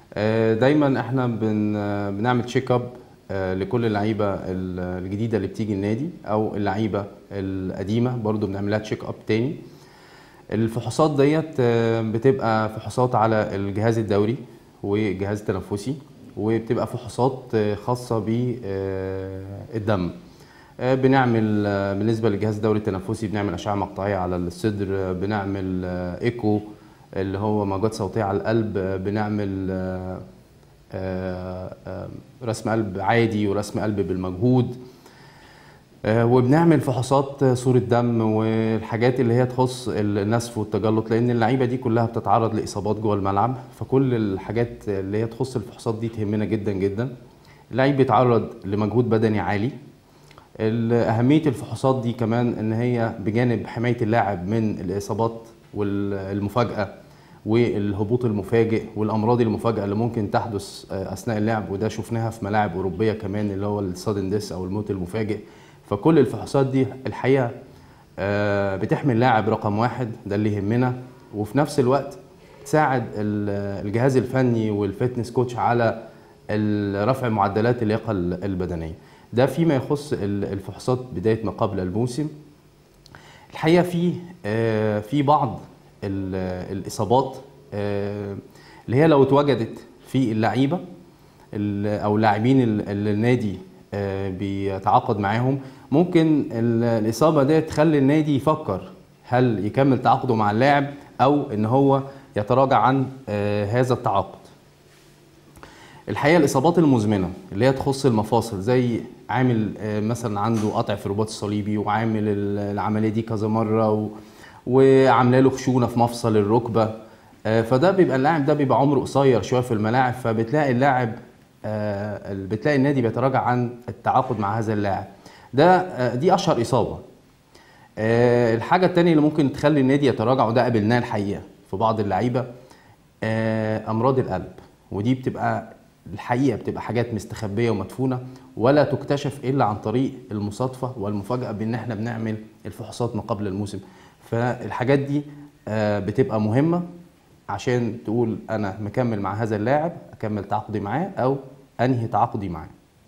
دايما احنا بنعمل تشيك اب لكل اللعيبه الجديده اللي بتيجي النادي او اللعيبه القديمه برضو بنعملها تشيك اب تاني الفحوصات ديت بتبقى فحوصات على الجهاز الدوري والجهاز التنفسي وبتبقى فحوصات خاصه بالدم بنعمل بالنسبه للجهاز الدوري التنفسي بنعمل اشعه مقطعيه على الصدر بنعمل ايكو اللي هو موجات صوتيه على القلب بنعمل رسم قلب عادي ورسم قلب بالمجهود آه، وبنعمل فحوصات صورة دم والحاجات اللي هي تخص النسف والتجلط لأن اللعيبة دي كلها بتتعرض لإصابات جوه الملعب فكل الحاجات اللي هي تخص الفحوصات دي تهمنا جدا جدا اللعيب بيتعرض لمجهود بدني عالي ال- أهمية الفحوصات دي كمان إن هي بجانب حماية اللاعب من الإصابات والمفاجأة والهبوط المفاجئ والأمراض المفاجئة اللي ممكن تحدث آه، أثناء اللعب وده شفناها في ملاعب أوروبية كمان اللي هو السادن ديس أو الموت المفاجئ فكل الفحوصات دي الحقيقة آه، بتحمي اللاعب رقم واحد ده اللي يهمنا وفي نفس الوقت تساعد ال- الجهاز الفني والفتنس كوتش على ال- رفع معدلات اللياقة ال- البدنية ده فيما يخص ال- الفحوصات بداية ما قبل الموسم الحقيقة في آه، في بعض ال- الإصابات آه، اللي هي لو اتوجدت في اللعيبة ال- أو لاعبين ال- اللي النادي آه، بيتعاقد معاهم ممكن ال- الإصابة دي تخلي النادي يفكر هل يكمل تعاقده مع اللاعب أو إن هو يتراجع عن آه، هذا التعاقد الحقيقه الاصابات المزمنه اللي هي تخص المفاصل زي عامل آه، مثلا عنده قطع في الرباط الصليبي وعامل ال- العمليه دي كذا مره و... وعامله له خشونه في مفصل الركبه آه، فده بيبقى اللاعب ده بيبقى عمره قصير شويه في الملاعب فبتلاقي اللاعب آه، ال- بتلاقي النادي بيتراجع عن التعاقد مع هذا اللاعب ده آه، دي اشهر اصابه آه، الحاجه التانية اللي ممكن تخلي النادي يتراجع وده قابلناه الحقيقه في بعض اللعيبه آه، امراض القلب ودي بتبقى الحقيقه بتبقى حاجات مستخبيه ومدفونه ولا تكتشف الا عن طريق المصادفه والمفاجاه بان احنا بنعمل الفحوصات ما قبل الموسم فالحاجات دي آه، بتبقى مهمه عشان تقول انا مكمل مع هذا اللاعب اكمل تعاقدي معاه او انهي تعاقدي معاه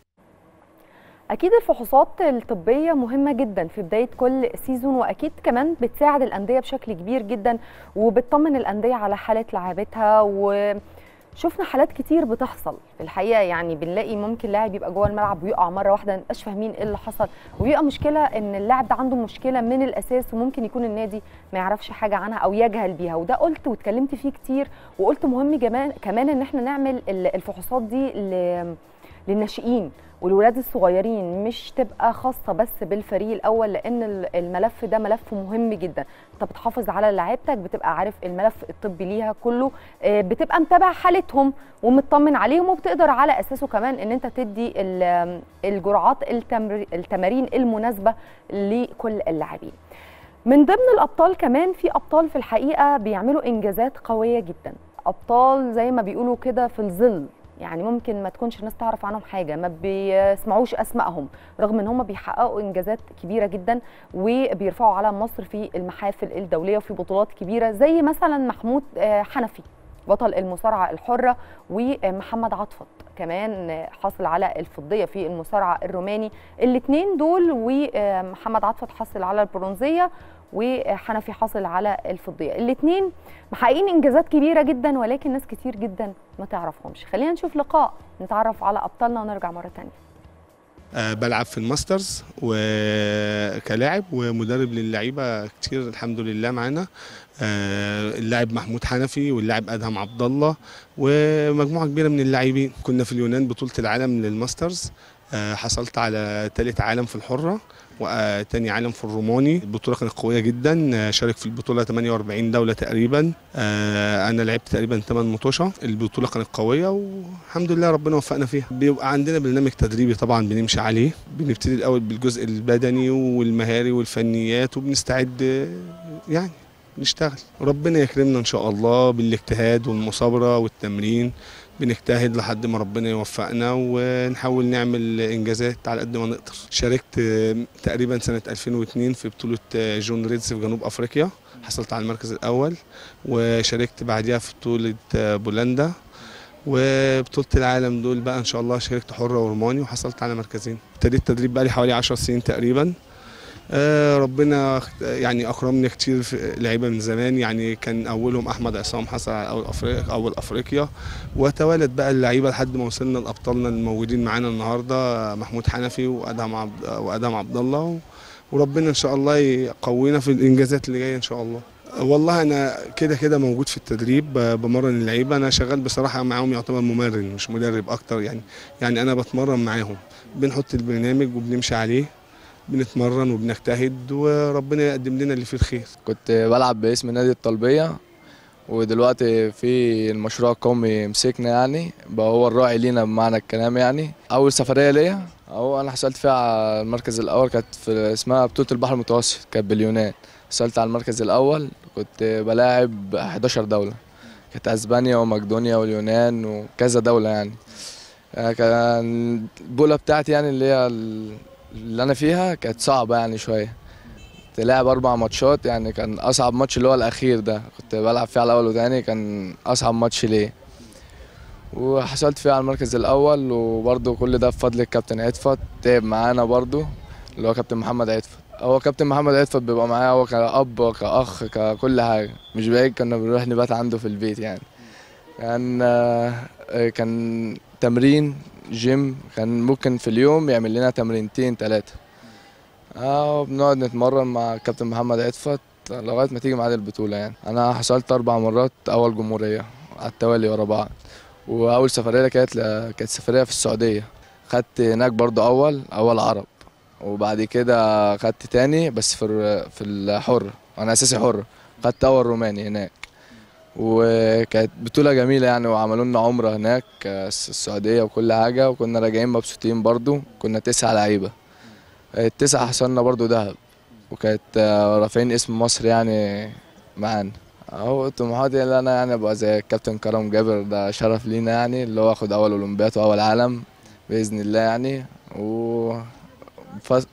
اكيد الفحوصات الطبيه مهمه جدا في بدايه كل سيزون واكيد كمان بتساعد الانديه بشكل كبير جدا وبتطمن الانديه على حاله لاعبتها وشفنا حالات كتير بتحصل في الحقيقه يعني بنلاقي ممكن لاعب يبقى جوه الملعب ويقع مره واحده ما نبقاش فاهمين ايه اللي حصل وبيبقى مشكله ان اللاعب ده عنده مشكله من الاساس وممكن يكون النادي ما يعرفش حاجه عنها او يجهل بيها وده قلت واتكلمت فيه كتير وقلت مهم كمان كمان ان احنا نعمل ال- الفحوصات دي ل- للناشئين والولاد الصغيرين مش تبقى خاصه بس بالفريق الاول لان ال- الملف ده ملف مهم جدا انت بتحافظ على لعيبتك بتبقى عارف الملف الطبي ليها كله آه، بتبقى متابع حالتهم ومطمن عليهم وبتقدر على اساسه كمان ان انت تدي ال- الجرعات التمر- التمارين المناسبه لكل اللاعبين من ضمن الابطال كمان في ابطال في الحقيقه بيعملوا انجازات قويه جدا ابطال زي ما بيقولوا كده في الظل يعني ممكن ما تكونش الناس تعرف عنهم حاجه ما بيسمعوش اسمائهم رغم ان هم بيحققوا انجازات كبيره جدا وبيرفعوا علم مصر في المحافل الدوليه وفي بطولات كبيره زي مثلا محمود آه، حنفي بطل المصارعه الحره ومحمد عطفت كمان حصل على الفضيه في المصارعه الروماني الاثنين دول ومحمد عطفت حصل على البرونزيه وحنفي حاصل على الفضيه الاثنين محققين انجازات كبيره جدا ولكن ناس كتير جدا ما تعرفهمش خلينا نشوف لقاء نتعرف على ابطالنا ونرجع مره تانية آه، بلعب في الماسترز وكلاعب ومدرب للعيبه كتير الحمد لله معانا آه، اللاعب محمود حنفي واللاعب ادهم عبد الله ومجموعه كبيره من اللاعبين كنا في اليونان بطوله العالم للماسترز آه، حصلت على ثالث عالم في الحره وتاني عالم في الروماني البطوله كانت قويه جدا آه، شارك في البطوله 48 دوله تقريبا آه، انا لعبت تقريبا 8 مطوشه البطوله كانت قويه والحمد لله ربنا وفقنا فيها بيبقى عندنا برنامج تدريبي طبعا بنمشي عليه بنبتدي الاول بالجزء البدني والمهاري والفنيات وبنستعد آه، يعني نشتغل ربنا يكرمنا ان شاء الله بالاجتهاد والمصابره والتمرين بنجتهد لحد ما ربنا يوفقنا ونحاول نعمل انجازات على قد ما نقدر شاركت آه، تقريبا سنه 2002 في بطوله آه، جون ريدز في جنوب افريقيا حصلت على المركز الاول وشاركت بعديها في بطوله آه، بولندا وبطوله العالم دول بقى ان شاء الله شاركت حره ورماني وحصلت على مركزين ابتديت تدريب بقى لي حوالي 10 سنين تقريبا آه، ربنا اخت- يعني اكرمني كتير في لعيبه من زمان يعني كان اولهم احمد عصام حصل على اول افريقيا اول افريقيا وتوالت بقى اللعيبه لحد ما وصلنا لابطالنا الموجودين معانا النهارده محمود حنفي وادهم عبد وادهم عبد الله و- وربنا ان شاء الله يقوينا في الانجازات اللي جايه ان شاء الله والله انا كده كده موجود في التدريب ب- بمرن اللعيبه انا شغال بصراحه معاهم يعتبر ممرن مش مدرب اكتر يعني يعني انا بتمرن معاهم بنحط البرنامج وبنمشي عليه بنتمرن وبنجتهد وربنا يقدم لنا اللي فيه الخير كنت بلعب باسم نادي الطلبية ودلوقتي في المشروع القومي مسكنا يعني بقى هو الراعي لينا بمعنى الكلام يعني أول سفرية ليا أهو أنا حصلت فيها على المركز الأول كانت في اسمها بطولة البحر المتوسط كانت باليونان حصلت على المركز الأول كنت بلاعب 11 دولة كانت أسبانيا ومقدونيا واليونان وكذا دولة يعني آه، كان البطولة بتاعتي يعني اللي هي اللي أنا فيها كانت صعبة يعني شوية تلعب أربع ماتشات يعني كان أصعب ماتش اللي هو الأخير ده كنت بلعب فيه على الأول وتاني كان أصعب ماتش ليه وحصلت فيه على المركز الأول وبرضه كل ده بفضل الكابتن عطفت تعب معانا برضه اللي هو كابتن محمد عطفت هو كابتن محمد عطفت بيبقى معايا هو كأب كأخ ككل حاجة مش بعيد كنا بنروح نبات عنده في البيت يعني كان آه، كان تمرين جيم كان ممكن في اليوم يعمل لنا تمرينتين ثلاثة اه بنقعد نتمرن مع كابتن محمد عطفت لغاية ما تيجي ميعاد البطولة يعني أنا حصلت أربع مرات أول جمهورية على التوالي ورا بعض وأول سفرية كانت كانت سفرية في السعودية خدت هناك برضو أول أول عرب وبعد كده خدت تاني بس في الر- في الحر أنا أساسي حر خدت أول روماني هناك وكانت بطولة جميلة يعني وعملوا لنا عمرة هناك آه، السعودية وكل حاجة وكنا راجعين مبسوطين برضو كنا تسعة لعيبة التسعة حصلنا برضو دهب وكانت آه، رافعين اسم مصر يعني معانا اهو طموحاتي اللي انا يعني ابقى زي الكابتن كرم جابر ده شرف لينا يعني اللي هو اخد اول اولمبياد واول عالم باذن الله يعني و ف-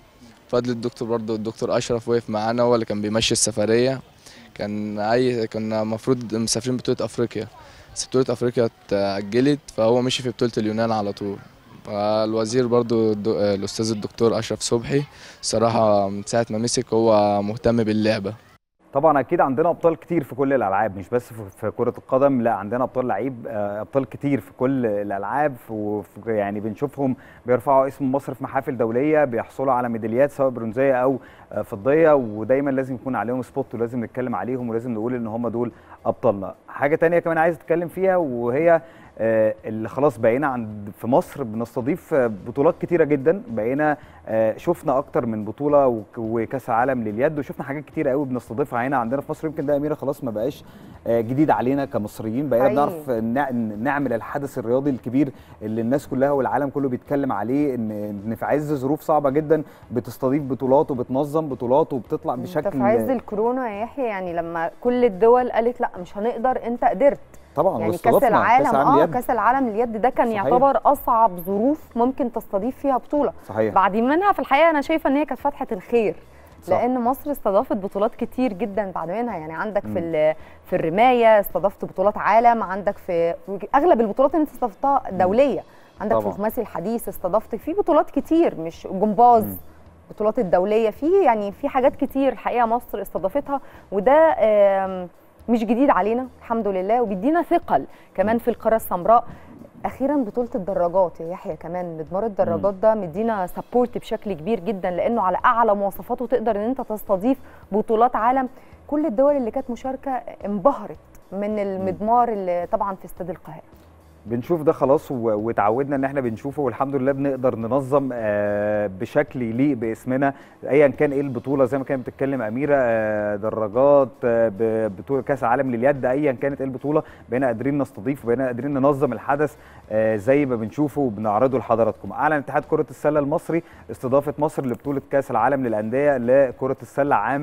بفضل الدكتور برضو الدكتور اشرف وقف معانا هو اللي كان بيمشي السفريه كان اي كنا المفروض مسافرين بطوله افريقيا بس بطوله افريقيا اتاجلت فهو مشي في بطوله اليونان على طول فالوزير برضو الد- الاستاذ الدكتور اشرف صبحي صراحه من ساعه ما مسك هو مهتم باللعبه طبعا اكيد عندنا ابطال كتير في كل الالعاب مش بس في- في كره القدم لا عندنا ابطال لعيب آه، ابطال كتير في كل الالعاب وفي- يعني بنشوفهم بيرفعوا اسم مصر في محافل دوليه بيحصلوا على ميداليات سواء برونزيه او آه، فضيه ودايما لازم يكون عليهم سبوت ولازم نتكلم عليهم ولازم نقول ان هم دول ابطالنا حاجه تانية كمان عايز اتكلم فيها وهي آه، اللي خلاص بقينا عند في مصر بنستضيف آه، بطولات كتيره جدا بقينا آه، شفنا اكتر من بطوله وك- وكاس عالم لليد وشفنا حاجات كتيره قوي بنستضيفها هنا عندنا في مصر يمكن ده يا اميره خلاص ما بقاش آه، جديد علينا كمصريين بقينا حقيقي. بنعرف نع- نعمل الحدث الرياضي الكبير اللي الناس كلها والعالم كله بيتكلم عليه ان ان في عز ظروف صعبه جدا بتستضيف بطولات وبتنظم بطولات وبتطلع انت بشكل في عز الكورونا يا يحيى يعني لما كل الدول قالت لا مش هنقدر انت قدرت طبعا يعني كاس واستضفنا العالم اه لليد. كاس العالم لليد ده كان صحيح. يعتبر اصعب ظروف ممكن تستضيف فيها بطوله صحيح بعد منها في الحقيقه انا شايفه ان هي كانت فتحه الخير صح. لان مصر استضافت بطولات كتير جدا بعد منها يعني عندك في ال- في الرمايه استضفت بطولات عالم عندك في اغلب البطولات اللي انت استضفتها دوليه عندك طبعا. في الخماسي الحديث استضفت في بطولات كتير مش جمباز مم. البطولات الدوليه في يعني في حاجات كتير الحقيقه مصر استضافتها وده آم، مش جديد علينا الحمد لله وبيدينا ثقل كمان في القاره السمراء اخيرا بطوله الدراجات يا يحيى كمان مضمار الدراجات ده مدينا سبورت بشكل كبير جدا لانه على اعلى مواصفاته تقدر ان انت تستضيف بطولات عالم كل الدول اللي كانت مشاركه انبهرت من المضمار اللي طبعا في استاد القاهره بنشوف ده خلاص و- واتعودنا ان احنا بنشوفه والحمد لله بنقدر ننظم آه، بشكل يليق باسمنا ايا كان ايه البطوله زي ما كانت بتتكلم اميره آه، دراجات آه، ب- بطوله كاس عالم لليد ايا كانت ايه البطوله بقينا قادرين نستضيف وبقينا قادرين ننظم الحدث آه، زي ما بنشوفه وبنعرضه لحضراتكم اعلن اتحاد كره السله المصري استضافه مصر لبطوله كاس العالم للانديه لكره السله عام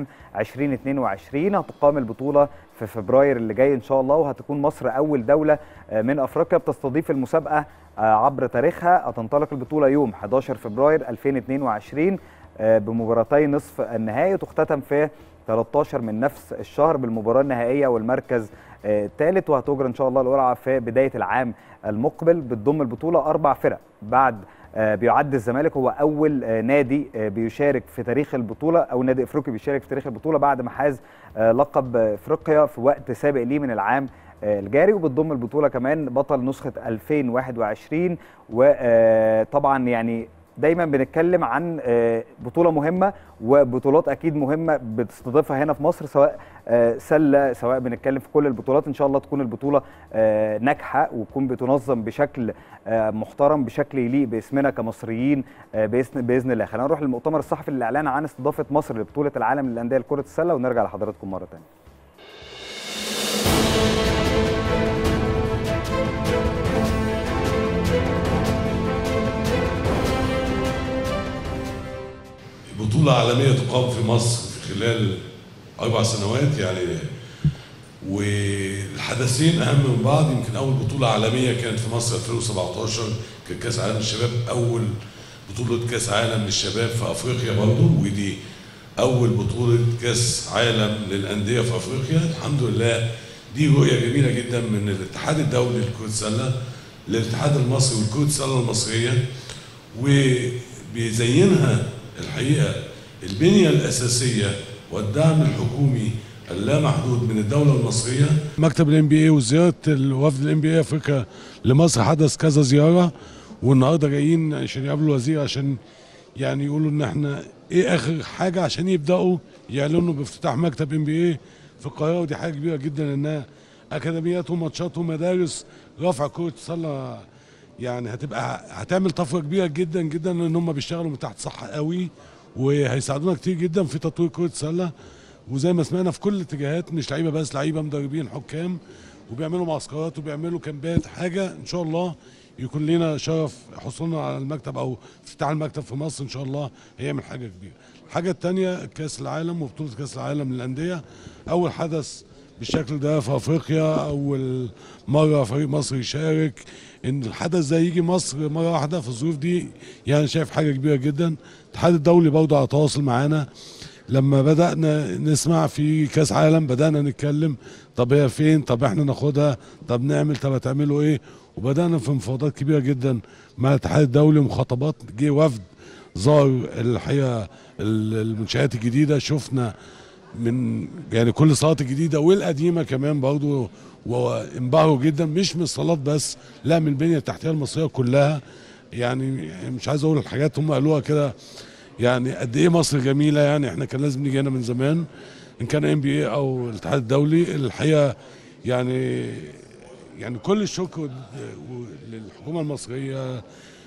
2022 هتقام البطوله في فبراير اللي جاي ان شاء الله وهتكون مصر اول دوله آه، من افريقيا بتستضيف المسابقه آه، عبر تاريخها هتنطلق البطوله يوم 11 فبراير 2022 آه، بمباراتي نصف النهائي وتختتم في 13 من نفس الشهر بالمباراه النهائيه والمركز آه، الثالث وهتجرى ان شاء الله القرعه في بدايه العام المقبل بتضم البطوله اربع فرق بعد آه، بيعد الزمالك هو اول آه، نادي آه، بيشارك في تاريخ البطوله او نادي افريقي بيشارك في تاريخ البطوله بعد ما حاز آه، لقب آه، افريقيا في وقت سابق ليه من العام آه، الجاري وبتضم البطوله كمان بطل نسخه 2021 وطبعا يعني دايما بنتكلم عن آه، بطوله مهمه وبطولات اكيد مهمه بتستضيفها هنا في مصر سواء آه، سله سواء بنتكلم في كل البطولات ان شاء الله تكون البطوله آه، ناجحه وتكون بتنظم بشكل آه، محترم بشكل يليق باسمنا كمصريين آه، باذن باذن الله خلينا نروح للمؤتمر الصحفي للاعلان عن استضافه مصر لبطوله العالم للانديه لكره السله ونرجع لحضراتكم مره ثانيه بطولة عالمية تقام في مصر في خلال أربع سنوات يعني والحدثين أهم من بعض يمكن أول بطولة عالمية كانت في مصر 2017 كان كأس عالم الشباب أول بطولة كأس عالم للشباب في أفريقيا برضه ودي أول بطولة كأس عالم للأندية في أفريقيا الحمد لله دي رؤية جميلة جدا من الاتحاد الدولي لكرة السلة للاتحاد المصري ولكرة السلة المصرية وبيزينها الحقيقه البنيه الاساسيه والدعم الحكومي اللامحدود من الدوله المصريه مكتب الام بي اي وزياره الوفد الام بي اي افريقيا لمصر حدث كذا زياره والنهارده جايين عشان يقابلوا الوزير عشان يعني يقولوا ان احنا ايه اخر حاجه عشان يبداوا يعلنوا بافتتاح مكتب ام بي اي في القاهره ودي حاجه كبيره جدا لانها اكاديميات وماتشات ومدارس رفع كره السله يعني هتبقى هتعمل طفره كبيره جدا جدا لان هم بيشتغلوا من تحت صح قوي وهيساعدونا كتير جدا في تطوير كره السله وزي ما سمعنا في كل الاتجاهات مش لعيبه بس لعيبه مدربين حكام وبيعملوا معسكرات وبيعملوا كامبات حاجه ان شاء الله يكون لنا شرف حصولنا على المكتب او افتتاح المكتب في مصر ان شاء الله هيعمل حاجه كبيره. الحاجه الثانيه كاس العالم وبطوله كاس العالم للانديه اول حدث بالشكل ده في افريقيا اول مره فريق مصر يشارك ان الحدث ده يجي مصر مره واحده في الظروف دي يعني شايف حاجه كبيره جدا الاتحاد الدولي برضه على تواصل معانا لما بدانا نسمع في كاس عالم بدانا نتكلم طب هي فين طب احنا ناخدها طب نعمل طب هتعملوا ايه وبدانا في مفاوضات كبيره جدا مع الاتحاد الدولي ومخاطبات جه وفد زار الحقيقه المنشات الجديده شفنا من يعني كل الصالات الجديده والقديمه كمان برضو وانبهروا جدا مش من الصالات بس لا من البنيه التحتيه المصريه كلها يعني مش عايز اقول الحاجات هم قالوها كده يعني قد ايه مصر جميله يعني احنا كان لازم نيجي هنا من زمان ان كان ام بي اي او الاتحاد الدولي الحقيقه يعني يعني كل الشكر للحكومه المصريه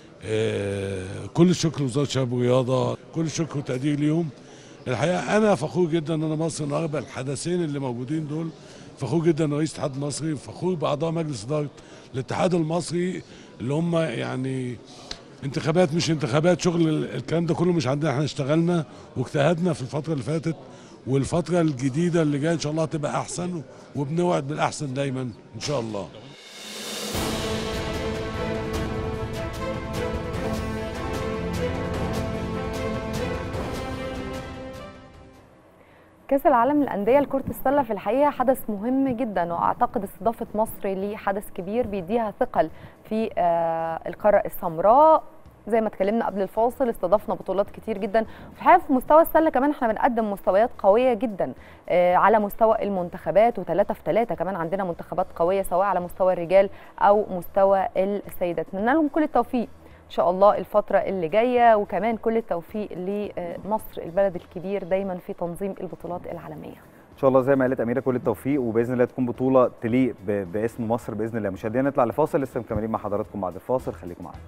آه، كل الشكر لوزاره الشباب والرياضه كل الشكر والتقدير ليهم الحقيقه انا فخور جدا ان انا مصر النهارده الحدثين اللي موجودين دول فخور جدا ان رئيس الاتحاد المصري فخور باعضاء مجلس اداره الاتحاد المصري اللي هم يعني انتخابات مش انتخابات شغل ال- الكلام ده كله مش عندنا احنا اشتغلنا واجتهدنا في الفتره اللي فاتت والفتره الجديده اللي جايه ان شاء الله هتبقى احسن وبنوعد بالاحسن دايما ان شاء الله كاس العالم للانديه لكره السله في الحقيقه حدث مهم جدا واعتقد استضافه مصر ليه حدث كبير بيديها ثقل في آه، القاره السمراء زي ما اتكلمنا قبل الفاصل استضفنا بطولات كتير جدا في الحقيقه في مستوى السله كمان احنا بنقدم مستويات قويه جدا آه، على مستوى المنتخبات وثلاثه في ثلاثه كمان عندنا منتخبات قويه سواء على مستوى الرجال او مستوى السيدات نتمنى لهم كل التوفيق ان شاء الله الفتره اللي جايه وكمان كل التوفيق لمصر البلد الكبير دايما في تنظيم البطولات العالميه ان شاء الله زي ما قالت اميره كل التوفيق وباذن الله تكون بطوله تليق ب- باسم مصر باذن الله مشاهدينا نطلع لفاصل لسه مكملين مع حضراتكم بعد الفاصل خليكم معانا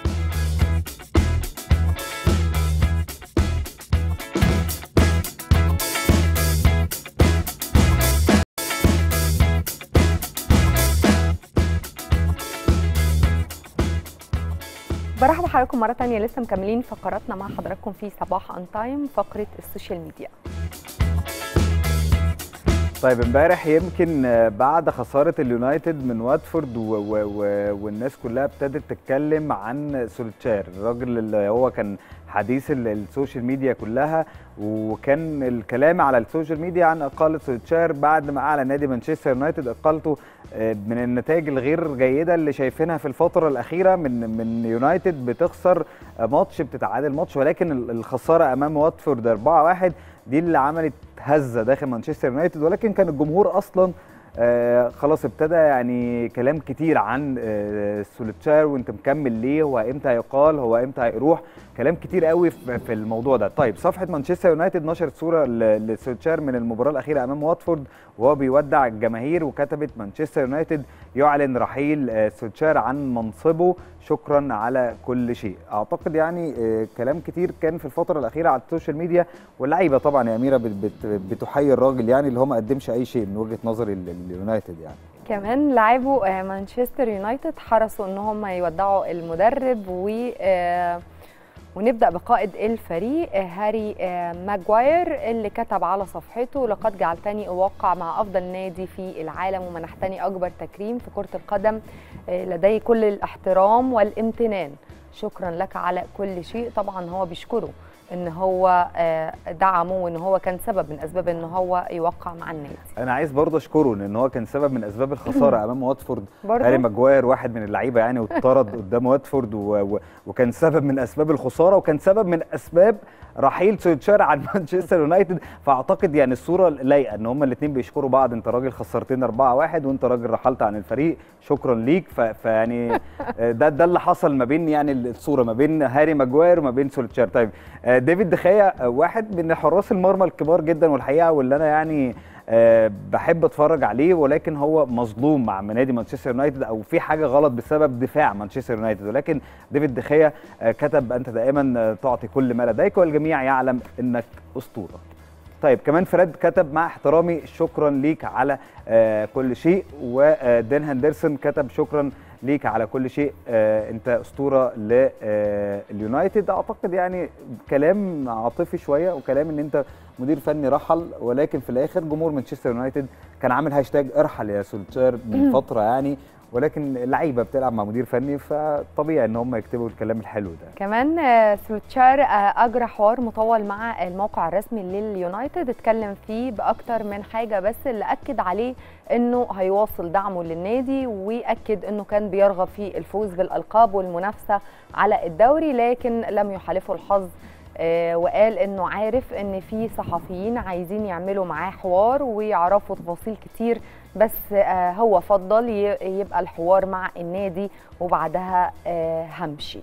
برحب بحضراتكم مرة تانية لسه مكملين فقراتنا مع حضراتكم في صباح ان تايم فقرة السوشيال ميديا طيب امبارح يمكن آه، بعد خساره اليونايتد من واتفورد و و و والناس كلها ابتدت تتكلم عن سولتشار الراجل اللي هو كان حديث ال- السوشيال ميديا كلها وكان الكلام على السوشيال ميديا عن اقاله سولتشار بعد ما اعلن نادي مانشستر يونايتد اقالته آه، من النتائج الغير جيده اللي شايفينها في الفتره الاخيره من من يونايتد بتخسر آه، ماتش بتتعادل ماتش ولكن ال- الخساره امام واتفورد 4-1 دي اللي عملت هزه داخل مانشستر يونايتد ولكن كان الجمهور اصلا آه خلاص ابتدى يعني كلام كتير عن آه سوليتشار وانت مكمل ليه هو امتى هيقال هو امتى هيروح كلام كتير قوي في في الموضوع ده طيب صفحه مانشستر يونايتد نشرت صوره ل- لسوليتشار من المباراه الاخيره امام واتفورد وهو بيودع الجماهير وكتبت مانشستر يونايتد يعلن رحيل آه، سوليتشار عن منصبه شكرا على كل شيء اعتقد يعني آه، كلام كتير كان في الفتره الاخيره على السوشيال ميديا واللعيبه طبعا يا اميره بت- بت- بتحيي الراجل يعني اللي هو ما قدمش اي شيء من وجهه نظري ال- اليونايتد يعني كمان لاعبو آه، مانشستر يونايتد حرصوا ان هم يودعوا المدرب و آه، ونبدا بقائد الفريق آه، هاري آه، ماجواير اللي كتب على صفحته لقد جعلتني اوقع مع افضل نادي في العالم ومنحتني اكبر تكريم في كره القدم آه، لدي كل الاحترام والامتنان شكرا لك على كل شيء طبعا هو بيشكره ان هو آه، دعمه وان هو كان سبب من اسباب ان هو يوقع مع النادي انا عايز برضه اشكره لان هو كان سبب من اسباب الخساره امام واتفورد برضه؟ هاري ماجواير واحد من اللعيبه يعني واتطرد قدام واتفورد و... و... وكان سبب من اسباب الخساره وكان سبب من اسباب رحيل سوليتشار عن مانشستر يونايتد فاعتقد يعني الصوره لايقه ان هما الاثنين بيشكروا بعض انت راجل خسرتنا 4-1 وانت راجل رحلت عن الفريق شكرا ليك ف... فيعني ده ده اللي حصل ما بين يعني الصوره ما بين هاري ماجواير وما بين سوليتشار طيب آه، ديفيد دخيا آه، واحد من حراس المرمى الكبار جدا والحقيقه واللي انا يعني آه، بحب اتفرج عليه ولكن هو مظلوم مع نادي مانشستر يونايتد او في حاجه غلط بسبب دفاع مانشستر يونايتد ولكن ديفيد دخيا آه، كتب انت دائما آه، تعطي كل ما لديك والجميع يعلم انك اسطوره طيب كمان فريد كتب مع احترامي شكرا ليك على آه كل شيء ودين هندرسون كتب شكرا ليك على كل شيء آه انت اسطوره لليونايتد اعتقد يعني كلام عاطفي شويه وكلام ان انت مدير فني رحل ولكن في الاخر جمهور مانشستر يونايتد كان عامل هاشتاج ارحل يا سولتشار من فتره يعني ولكن اللعيبه بتلعب مع مدير فني فطبيعي ان هم يكتبوا الكلام الحلو ده كمان آه، سولتشار آه، اجرى حوار مطول مع الموقع الرسمي لليونايتد اتكلم فيه باكتر من حاجه بس اللي اكد عليه انه هيواصل دعمه للنادي واكد انه كان بيرغب في الفوز بالالقاب والمنافسه على الدوري لكن لم يحالفه الحظ آه، وقال انه عارف ان في صحفيين عايزين يعملوا معاه حوار ويعرفوا تفاصيل كتير بس آه، هو فضل ي- يبقى الحوار مع النادي وبعدها آه، همشي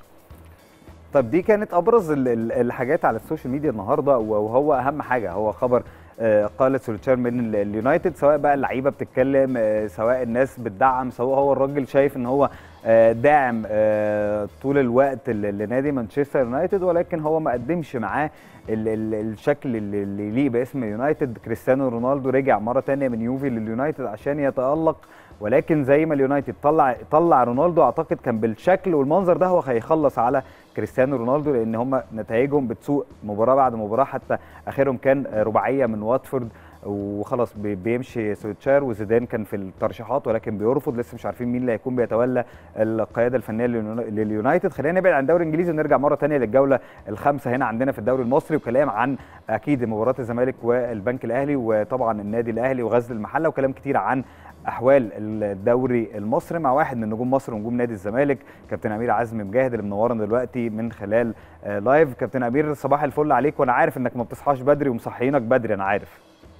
طب دي كانت ابرز ال- ال- الحاجات على السوشيال ميديا النهارده وهو اهم حاجه هو خبر آه، قال سولتشار من ال- اليونايتد سواء بقى اللعيبه بتتكلم آه، سواء الناس بتدعم سواء هو الراجل شايف ان هو آه، داعم آه، طول الوقت ل- لنادي مانشستر يونايتد ولكن هو ما قدمش معاه ال- ال- الشكل اللي اللي يليق باسم يونايتد كريستيانو رونالدو رجع مره تانية من يوفي لليونايتد عشان يتالق ولكن زي ما اليونايتد طلع طلع رونالدو اعتقد كان بالشكل والمنظر ده هو هيخلص على كريستيانو رونالدو لان هم نتائجهم بتسوء مباراه بعد مباراه حتى اخرهم كان رباعيه من واتفورد وخلاص بي- بيمشي سولتشار وزيدان كان في الترشيحات ولكن بيرفض لسه مش عارفين مين اللي هيكون بيتولى القياده الفنيه لليونو- لليونايتد خلينا نبعد عن الدوري الانجليزي ونرجع مره ثانيه للجوله الخامسه هنا عندنا في الدوري المصري وكلام عن اكيد مباراه الزمالك والبنك الاهلي وطبعا النادي الاهلي وغزل المحله وكلام كتير عن احوال الدوري المصري مع واحد من نجوم مصر ونجوم نادي الزمالك كابتن امير عزمي مجاهد اللي منورنا دلوقتي من خلال آه، لايف كابتن امير صباح الفل عليك وانا عارف انك ما بتصحاش بدري ومصحيينك بدري انا عارف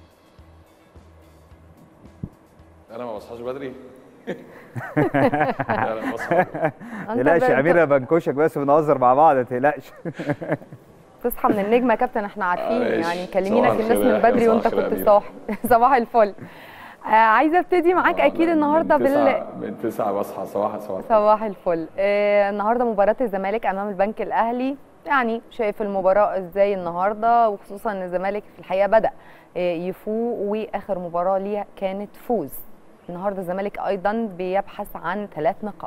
انا ما بصحاش بدري لا لا بصحى ما تقلقش يا امير أنا بنكشك بس بنهزر مع بعض ما تقلقش تصحى من النجمه يا كابتن احنا عارفين ماشي. يعني كلمينا صباح في الناس الخير من يا بدري صباح وانت الخير يا كنت أميرة. صاحي صباح الفل آه عايزه ابتدي معاك اكيد النهارده من بال تسعة من تسعة بصحى صباح صباح صباح الفل آه النهارده مباراه الزمالك امام البنك الاهلي يعني شايف المباراه ازاي النهارده وخصوصا ان الزمالك في الحقيقه بدا آه يفوق واخر مباراه ليها كانت فوز النهارده الزمالك ايضا بيبحث عن ثلاث نقاط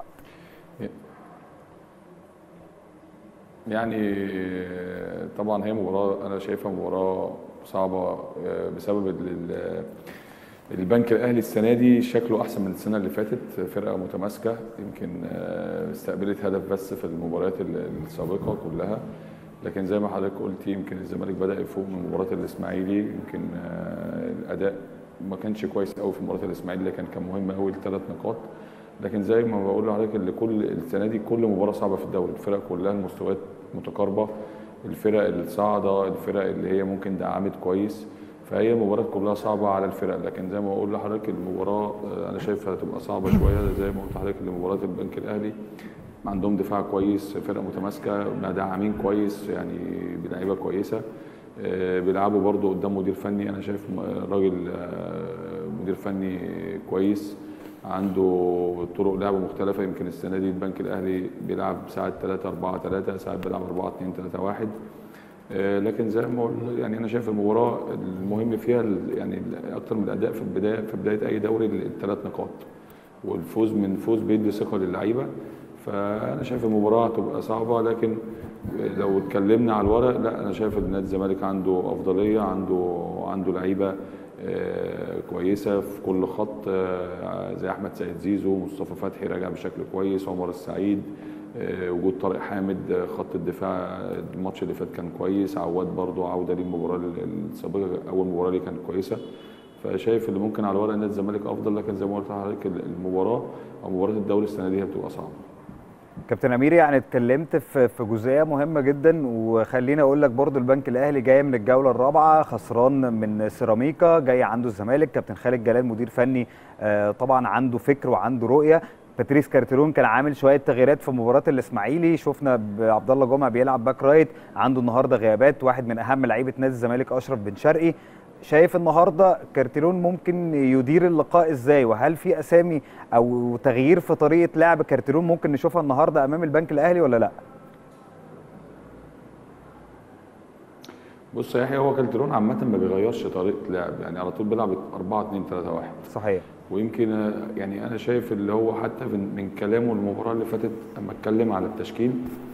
يعني طبعا هي مباراة أنا شايفها مباراة صعبة بسبب ال- ال- البنك الأهلي السنة دي شكله أحسن من السنة اللي فاتت فرقة متماسكة يمكن استقبلت هدف بس في المباريات ال- السابقة كلها لكن زي ما حضرتك قلت يمكن الزمالك بدأ يفوق من مباراة الإسماعيلي يمكن الأداء ما كانش كويس قوي في مباراة الإسماعيلي لكن كان مهم قوي الثلاث نقاط لكن زي ما بقول لحضرتك اللي كل السنه دي كل مباراه صعبه في الدوري الفرق كلها المستويات متقاربه الفرق الصاعده الفرق اللي هي ممكن دعمت كويس فهي المباريات كلها صعبه على الفرق لكن زي ما بقول لحضرتك المباراه آه، انا شايفها هتبقى صعبه شويه زي ما قلت لحضرتك ان مباراه البنك الاهلي عندهم دفاع كويس فرقه متماسكه مدعمين كويس يعني بلعيبه كويسه آه، بيلعبوا برضو قدام مدير فني انا شايف م- راجل آه، مدير فني كويس عنده طرق لعب مختلفه يمكن السنه دي البنك الاهلي بيلعب ساعات 3 4 3 ساعات بيلعب 4 2 3 1 آه، لكن زي ما قلت يعني انا شايف المباراه المهم فيها ال- يعني ال- اكتر من الاداء في البدايه في بدايه اي دوري الثلاث نقاط والفوز من فوز بيدي ثقه للعيبه فانا شايف المباراه هتبقى صعبه لكن لو اتكلمنا على الورق لا انا شايف ان نادي الزمالك عنده افضليه عنده عنده لعيبه آه، كويسه في كل خط آه، زي احمد سيد زيزو مصطفى فتحي راجع بشكل كويس عمر السعيد آه، وجود طارق حامد آه، خط الدفاع الماتش اللي فات كان كويس عواد برضو عوده ليه المباراه السابقه اول مباراه ليه كانت كويسه فشايف اللي ممكن على ورق نادي الزمالك افضل لكن زي ما قلت لحضرتك المباراه او مباراه الدوري السنه دي هي بتبقى صعبه كابتن امير يعني اتكلمت في في جزئيه مهمه جدا وخليني اقول لك برضو البنك الاهلي جاي من الجوله الرابعه خسران من سيراميكا جاي عنده الزمالك كابتن خالد جلال مدير فني آه، طبعا عنده فكر وعنده رؤيه باتريس كارتيرون كان عامل شويه تغييرات في مباراه الاسماعيلي شفنا عبد الله جمعه بيلعب باك رايت عنده النهارده غيابات واحد من اهم لعيبه نادي الزمالك اشرف بن شرقي شايف النهارده كارتيرون ممكن يدير اللقاء ازاي وهل في اسامي او تغيير في طريقه لعب كارتيرون ممكن نشوفها النهارده امام البنك الاهلي ولا لا بص يا يحيى هو كالترون عامة ما بيغيرش طريقة لعب يعني على طول بيلعب 4 2 3 1 صحيح ويمكن آه، يعني انا شايف اللي هو حتى من, من كلامه المباراة اللي فاتت لما اتكلم على التشكيل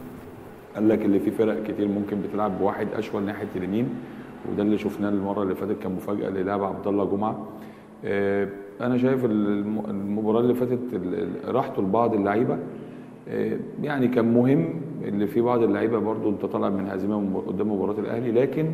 قال لك اللي في فرق كتير ممكن بتلعب بواحد اشول ناحية اليمين وده اللي شفناه المرة اللي فاتت كان مفاجأة للعب عبد الله جمعة آه، انا شايف الم- المباراة اللي فاتت ال- ال- راحته لبعض اللعيبة آه، يعني كان مهم اللي في بعض اللعيبه برضو انت طالع من هزيمه م- قدام مباراه الاهلي لكن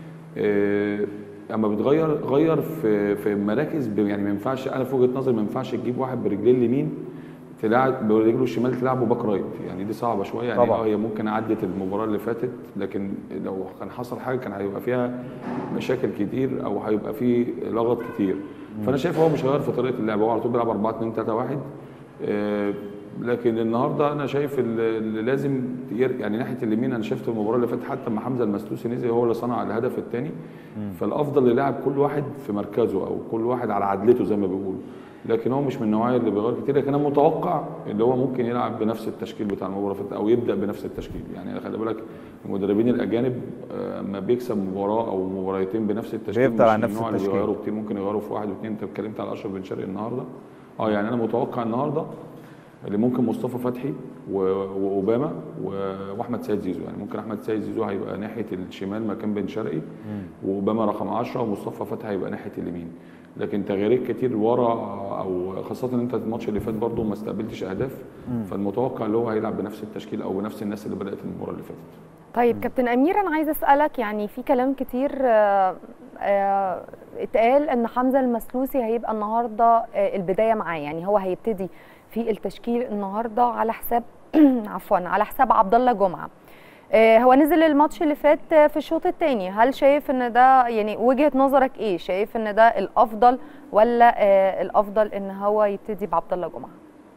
آه، اما بتغير غير في في مراكز ب- يعني ما ينفعش انا في وجهه نظري ما ينفعش تجيب واحد برجليه اليمين تلعب برجله الشمال تلعبه باك رايت يعني دي صعبه شويه يعني طبعاً. اه هي ممكن عدت المباراه اللي فاتت لكن لو كان حصل حاجه كان هيبقى فيها مشاكل كتير او هيبقى فيه لغط كتير فانا شايف هو مش هيغير في طريقه اللعب هو على طول بيلعب 4 2 3 1 آه، لكن النهارده انا شايف اللي اللي لازم ير- يعني ناحيه اليمين انا شفت المباراه اللي فاتت حتى لما حمزه المسلوسي نزل هو اللي صنع الهدف الثاني فالافضل يلعب كل واحد في مركزه او كل واحد على عدلته زي ما بيقولوا لكن هو مش من النوعيه اللي بيغير كتير لكن انا متوقع اللي هو ممكن يلعب بنفس التشكيل بتاع المباراه اللي فاتت او يبدا بنفس التشكيل يعني خلي بالك المدربين الاجانب آه، اما بيكسب مباراه او مباراتين بنفس التشكيل بيفضل مش على من نفس النوع اللي التشكيل. بيغيروا كتير ممكن يغيروا في واحد واثنين انت اتكلمت على اشرف بن شرقي النهارده اه يعني انا متوقع النهارده اللي ممكن مصطفى فتحي و- واوباما و- واحمد سيد زيزو يعني ممكن احمد سيد زيزو هيبقى ناحيه الشمال مكان بن شرقي واوباما رقم 10 ومصطفى فتحي هيبقى ناحيه اليمين لكن تغييرات كتير ورا او خاصه ان انت الماتش اللي فات برضه ما استقبلتش اهداف فالمتوقع اللي هو هيلعب بنفس التشكيل او بنفس الناس اللي بدات المباراه اللي فاتت طيب كابتن امير انا عايزه اسالك يعني في كلام كتير آه، آه، اتقال ان حمزه المسلوسي هيبقى النهارده آه، البدايه معاه يعني هو هيبتدي في التشكيل النهارده على حساب عفوا على حساب عبد الله جمعه آه، هو نزل الماتش اللي فات آه، في الشوط الثاني هل شايف ان ده يعني وجهه نظرك ايه شايف ان ده الافضل ولا آه، الافضل ان هو يبتدي بعبد الله جمعه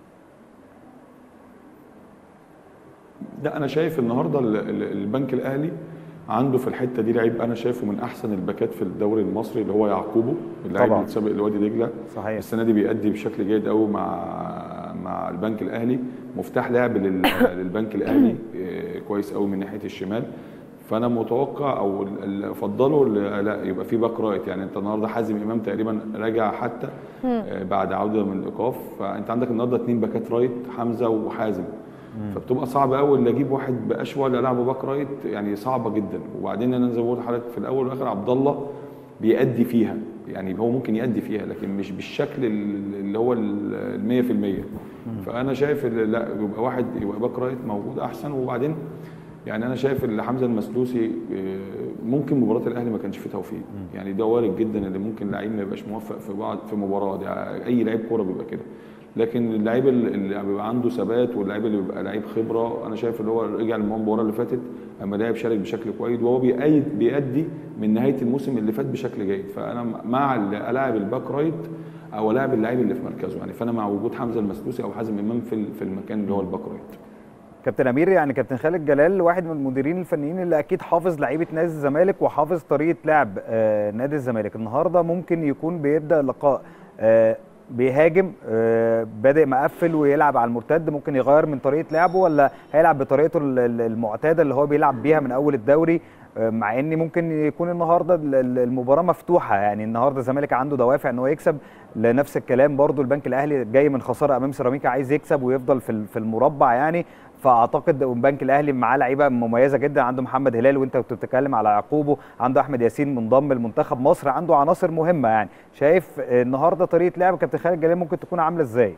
لا انا شايف النهارده ال- ال- البنك الاهلي عنده في الحته دي لعيب انا شايفه من احسن الباكات في الدوري المصري اللي هو يعقوبه اللاعب طبعاً. اللي سابق لوادي دجله صحيح. السنه دي بيأدي بشكل جيد قوي مع مع البنك الاهلي مفتاح لعب لل- للبنك الاهلي آه، كويس قوي من ناحيه الشمال فانا متوقع او ال- ال- افضله ل- لا يبقى في باك رايت يعني انت النهارده حازم امام تقريبا راجع حتى آه، بعد عوده من الايقاف فانت عندك النهارده اثنين باكات رايت حمزه وحازم فبتبقى صعبه قوي اللي اجيب واحد باشول العبه باك رايت يعني صعبه جدا وبعدين انا زي ما بقول لحضرتك في الاول والاخر عبد الله بيأدي فيها يعني هو ممكن يأدي فيها لكن مش بالشكل ال- اللي هو ال 100% فانا شايف ال- لا يبقى واحد يبقى باك رايت موجود احسن وبعدين يعني انا شايف ان حمزه المسلوسي آه، ممكن مباراه الاهلي ما كانش فيه توفيق يعني ده وارد جدا اللي ممكن لعيب ما يبقاش موفق في بعض في مباراه دي اي لعيب كوره بيبقى كده لكن اللعيب اللي بيبقى عنده ثبات واللعيب اللي بيبقى لعيب خبره انا شايف اللي هو رجع المباراه اللي فاتت اما لاعب شارك بشكل كويس وهو بيأيد بيأدي من نهايه الموسم اللي فات بشكل جيد فانا مع الاعب الباك رايت او لاعب اللعيب اللي في مركزه يعني فانا مع وجود حمزه المسلوسي او حازم امام في في المكان اللي هو الباك رايت كابتن امير يعني كابتن خالد جلال واحد من المديرين الفنيين اللي اكيد حافظ لعيبه نادي الزمالك وحافظ طريقه لعب آه نادي الزمالك النهارده ممكن يكون بيبدا اللقاء آه بيهاجم آه بادئ مقفل ويلعب على المرتد ممكن يغير من طريقه لعبه ولا هيلعب بطريقته المعتاده اللي هو بيلعب بيها من اول الدوري مع ان ممكن يكون النهارده المباراه مفتوحه يعني النهارده الزمالك عنده دوافع ان هو يكسب لنفس الكلام برضو البنك الاهلي جاي من خساره امام سيراميكا عايز يكسب ويفضل في في المربع يعني فاعتقد البنك الاهلي معاه لعيبه مميزه جدا عنده محمد هلال وانت كنت بتتكلم على يعقوبه عنده احمد ياسين منضم لمنتخب مصر عنده عناصر مهمه يعني شايف النهارده طريقه لعب كابتن خالد جلال ممكن تكون عامله ازاي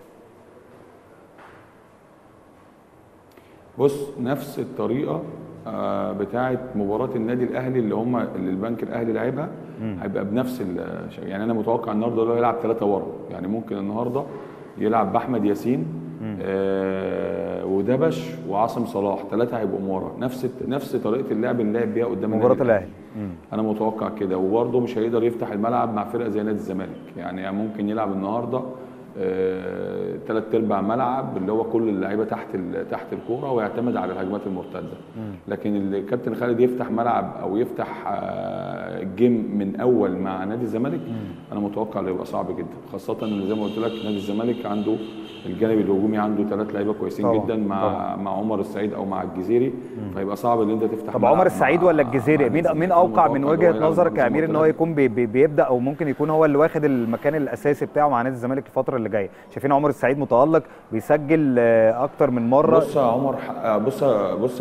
بص نفس الطريقه بتاعه مباراه النادي الاهلي اللي هم اللي البنك الاهلي لعبها هيبقى بنفس يعني انا متوقع النهارده هو يلعب ثلاثه ورا يعني ممكن النهارده يلعب باحمد ياسين آه ودبش وعاصم صلاح ثلاثه هيبقوا ورا نفس نفس طريقه اللعب اللي لعب بيها قدام مباراه الاهلي انا متوقع كده وبرده مش هيقدر يفتح الملعب مع فرقه زي نادي الزمالك يعني ممكن يلعب النهارده ثلاث آه ارباع ملعب اللي هو كل اللعيبه تحت تحت الكوره ويعتمد على الهجمات المرتده مم. لكن الكابتن خالد يفتح ملعب او يفتح آه جيم من اول مع نادي الزمالك مم. انا متوقع انه يبقى صعب جدا خاصه ان زي ما قلت لك نادي الزمالك عنده الجانب الهجومي عنده ثلاث لعيبه كويسين طبعا. جدا مع طبعا. مع عمر السعيد او مع الجزيري مم. فيبقى صعب ان انت تفتح طب عمر السعيد ولا الجزيري مين مين اوقع من وجهه نظرك يا امير ان هو يكون بي بي بيبدا او ممكن يكون هو اللي واخد المكان الاساسي بتاعه مع نادي الزمالك الفتره اللي جايه شايفين عمر السعيد متالق بيسجل اكتر من مره بص يا عمر بص بص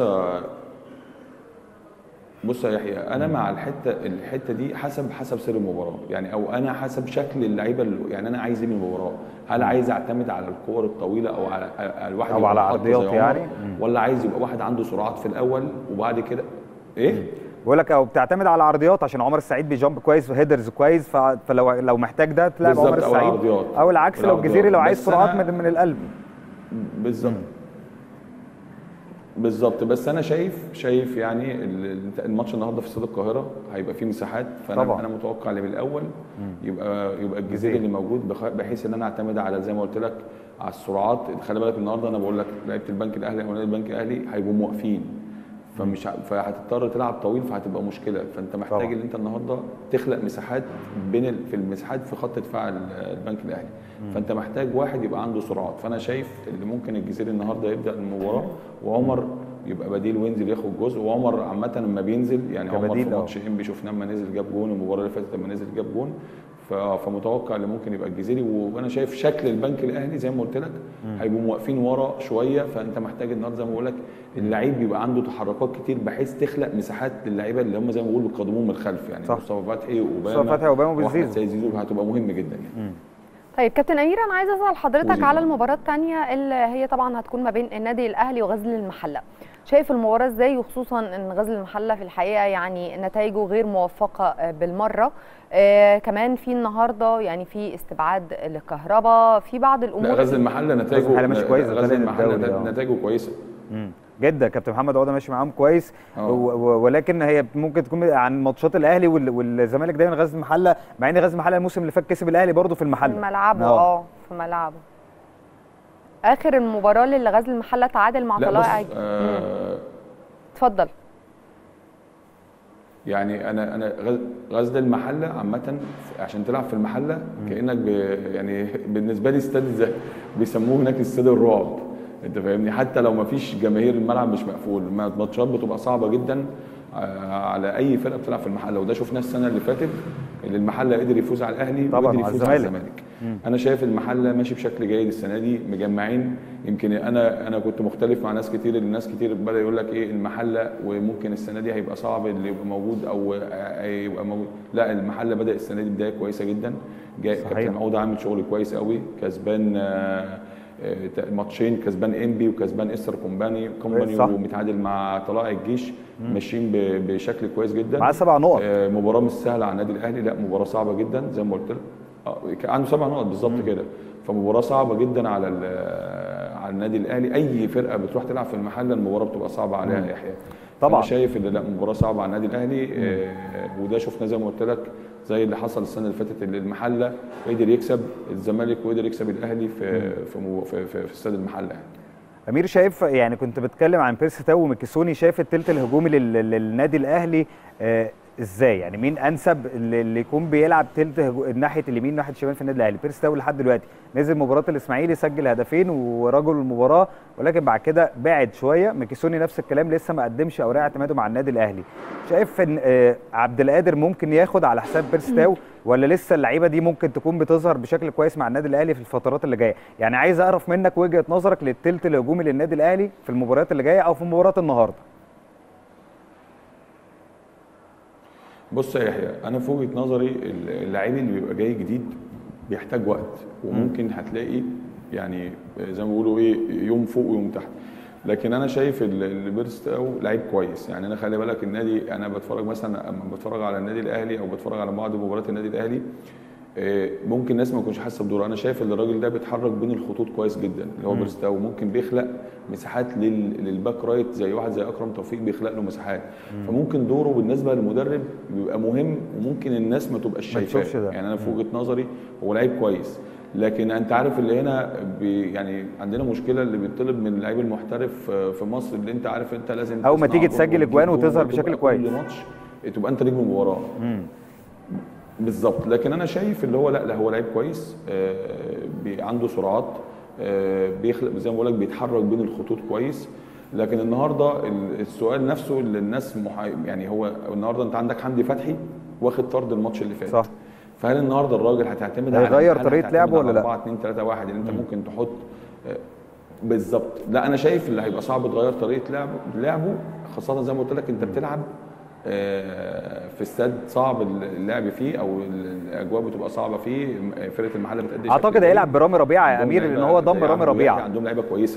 بص يا يحيى انا مع الحته الحته دي حسب حسب سير المباراه يعني او انا حسب شكل اللعيبه يعني انا عايز ايه من المباراه هل عايز اعتمد على الكور الطويله او على الواحد او على عرضيات يعني ولا عايز يبقى واحد عنده سرعات في الاول وبعد كده ايه بقول لك او بتعتمد على عرضيات عشان عمر السعيد بيجامب كويس وهيدرز كويس فلو لو محتاج ده تلعب عمر السعيد أو, او العكس لو الجزيري لو عايز سرعات من, من القلب بالظبط بالظبط بس انا شايف شايف يعني الماتش النهارده في استاد القاهره هيبقى فيه مساحات فانا طبعا. انا متوقع اللي من الاول يبقى يبقى الجزيري اللي موجود بحيث ان انا اعتمد على زي ما قلت لك على السرعات خلي بالك النهارده انا بقول لك لعيبه البنك الاهلي او نادي البنك الاهلي هيبقوا موقفين فمش فهتضطر تلعب طويل فهتبقى مشكله فانت محتاج ان انت النهارده تخلق مساحات بين ال... في المساحات في خط دفاع البنك الاهلي فانت محتاج واحد يبقى عنده سرعات فانا شايف اللي ممكن الجزيري النهارده يبدا المباراه وعمر يبقى بديل وينزل ياخد جزء وعمر عامه لما بينزل يعني عمر في ماتش انبي شفناه لما نزل جاب جون المباراه اللي فاتت لما نزل جاب جون فمتوقع اللي ممكن يبقى الجزيري وانا شايف شكل البنك الاهلي زي ما قلت لك هيبقوا واقفين ورا شويه فانت محتاج النهارده زي ما بقول لك اللعيب بيبقى عنده تحركات كتير بحيث تخلق مساحات للعيبه اللي هم زي ما بيقولوا بيقدموهم من الخلف يعني مصطفى فتحي وباما مصطفى فتحي وباما وزيزو زي زيزو هتبقى مهم جدا يعني مم. طيب كابتن امير انا عايزه اسال حضرتك على المباراه الثانيه اللي هي طبعا هتكون ما بين النادي الاهلي وغزل المحله شايف المباراه ازاي وخصوصا ان غزل المحله في الحقيقه يعني نتائجه غير موفقه بالمره آه كمان في النهارده يعني في استبعاد للكهرباء في بعض الامور لا غزل المحله نتائجه غزل المحله مش كويسه غزل المحله نتائجه كويسه مم. جدا كابتن محمد عوده ماشي معاهم كويس ولكن هي ممكن تكون عن ماتشات الاهلي والزمالك دايما غزل المحله مع ان غزل المحله الموسم اللي فات كسب الاهلي برضه في المحله في ملعبه اه في ملعبه اخر المباراه اللي غزل المحله تعادل مع طلائع آه اتفضل يعني انا انا غزل المحله عامه عشان تلعب في المحله كانك ب يعني بالنسبه لي استاد بيسموه هناك استاد الرعب انت فاهمني حتى لو ما فيش جماهير الملعب مش مقفول الماتشات بتبقى صعبه جدا على اي فرقه بتلعب في المحله وده شفناه السنه اللي فاتت اللي المحله قدر يفوز على الاهلي طبعا وقدر يفوز على الزمالك انا شايف المحله ماشي بشكل جيد السنه دي مجمعين يمكن انا انا كنت مختلف مع ناس كتير الناس كتير بدا يقول لك ايه المحله وممكن السنه دي هيبقى صعب اللي يبقى موجود او يبقى موجود لا المحله بدا السنه دي بدايه كويسه جدا جاي كابتن عوده عامل شغل كويس قوي كسبان ماتشين كسبان انبي وكسبان استر كومباني كومباني ومتعادل مع طلائع الجيش ماشيين بشكل كويس جدا مع سبع نقط مباراه مش سهله على النادي الاهلي لا مباراه صعبه جدا زي ما قلت لك اه كان عنده سبع نقط بالظبط كده فمباراه صعبه جدا على ال- على النادي الاهلي اي فرقه بتروح تلعب في المحله المباراه بتبقى صعبه عليها مم. يا يحيى طبعاً. انا شايف ان لا مباراه صعبه على النادي الاهلي آه وده شفناه زي ما قلت لك زي اللي حصل السنه اللي فاتت اللي المحله قدر يكسب الزمالك وقدر يكسب الاهلي في في مو- في, في, في استاد المحله يعني امير شايف يعني كنت بتكلم عن بيرسي تاو وميكيسوني شايف التلت الهجومي لل- للنادي الاهلي آه ازاي يعني مين انسب اللي اللي يكون بيلعب تلت هجو... ناحيه اليمين ناحيه الشمال في النادي الاهلي بيرسي تاو لحد دلوقتي نزل مباراه الاسماعيلي سجل هدفين ورجل المباراه ولكن بعد كده بعد شويه ميكيسوني نفس الكلام لسه ما قدمش اوراق اعتماده مع النادي الاهلي شايف ان آه عبد القادر ممكن ياخد على حساب بيرسي تاو ولا لسه اللعيبه دي ممكن تكون بتظهر بشكل كويس مع النادي الاهلي في الفترات اللي جايه يعني عايز اعرف منك وجهه نظرك للتلت الهجومي للنادي الاهلي في المباريات اللي جايه او في مباراه النهارده بص يا يحيى انا في وجهه نظري اللعيب اللي بيبقى جاي جديد بيحتاج وقت وممكن هتلاقي يعني زي ما بيقولوا ايه يوم فوق ويوم تحت لكن انا شايف ال- اللي بيرست او لعيب كويس يعني انا خلي بالك النادي انا بتفرج مثلا اما بتفرج على النادي الاهلي او بتفرج على بعض مباريات النادي الاهلي آه، ممكن ناس ما تكونش حاسه بدوره انا شايف ان الراجل ده بيتحرك بين الخطوط كويس جدا اللي هو مم. بيرستاو ممكن بيخلق مساحات لل- للباك رايت زي واحد زي اكرم توفيق بيخلق له مساحات مم. فممكن دوره بالنسبه للمدرب بيبقى مهم وممكن الناس ما تبقاش ما تشوفش شايفاه ده. يعني انا في مم. وجهه نظري هو لعيب كويس لكن انت عارف اللي هنا بي يعني عندنا مشكله اللي بيطلب من اللعيب المحترف آه، في مصر اللي انت عارف انت لازم أول ما تصنع تيجي جول تسجل وتجيب أجوان جول وتظهر وتبقى بشكل كل كويس. ماتش تبقى انت نجم المباراه بالظبط لكن انا شايف اللي هو لا لا هو لعيب كويس آه، بي- عنده سرعات آه، بيخلق زي ما بقول لك بيتحرك بين الخطوط كويس لكن النهارده ال- السؤال نفسه اللي الناس محا... يعني هو النهارده انت عندك حمدي فتحي واخد طرد الماتش اللي فات صح. فهل النهارده الراجل هتعتمد هيغير هل طريقة هتعتمد لعبه على ولا لا؟ 4 2 3 1 اللي انت ممكن تحط آه، بالظبط لا انا شايف اللي هيبقى صعب تغير طريقه لعبه لعبه خاصه زي ما قلت لك انت بتلعب آه، في استاد صعب اللعب فيه او الاجواء بتبقى صعبه فيه فرقه المحله بتأدي اعتقد شكل هيلعب جيد. برامي ربيعه يا عندهم امير لعيبة لان هو ضم زي رامي عمرو يحيى، ربيعه عندهم لعيبه كويسه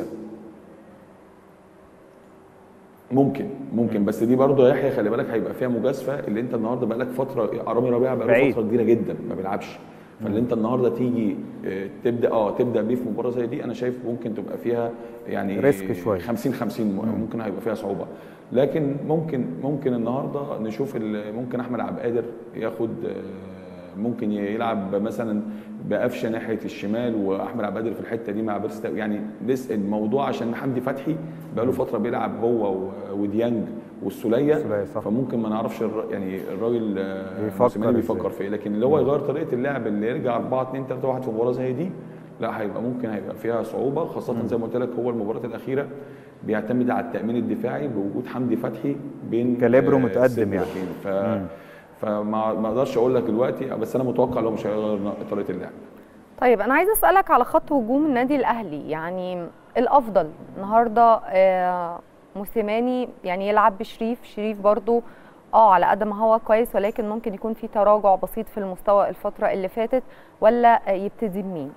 ممكن ممكن بس دي برضه يا يحيى خلي بالك هيبقى فيها مجازفه اللي انت النهارده بقالك فتره رامي ربيعه بقاله بعيد. فتره كبيره جدا ما بيلعبش فاللي انت النهارده تيجي آه، تبدا اه تبدا بيه في مباراه زي دي انا شايف ممكن تبقى فيها يعني ريسك شوية. 50 50 ممكن هيبقى فيها صعوبه لكن ممكن ممكن النهارده نشوف ال- ممكن احمد عبد القادر ياخد آه، ممكن يلعب مثلا بقفشه ناحيه الشمال واحمد عبد القادر في الحته دي مع بيرستا يعني لسه الموضوع عشان حمدي فتحي بقاله فتره بيلعب هو و- وديانج والسوليه السولية، صح. فممكن ما نعرفش الر- يعني الراجل آه، بيفكر موسيماني إزاي. بيفكر في ايه لكن اللي هو يغير طريقه اللعب اللي يرجع 4 2 3 1 في مباراه زي دي لا هيبقى ممكن هيبقى فيها صعوبه خاصه زي ما قلت لك هو المباراه الاخيره بيعتمد على التامين الدفاعي بوجود حمدي فتحي بين كاليبرو آه، متقدم الست يعني. باكين. ف فما ما اقدرش اقول لك دلوقتي بس انا متوقع لو مش هيغير طريقه اللعب طيب انا عايزه اسالك على خط هجوم النادي الاهلي يعني الافضل النهارده آه، موسيماني يعني يلعب بشريف شريف برضو اه على قد ما هو كويس ولكن ممكن يكون في تراجع بسيط في المستوى الفتره اللي فاتت ولا آه، يبتدي بمين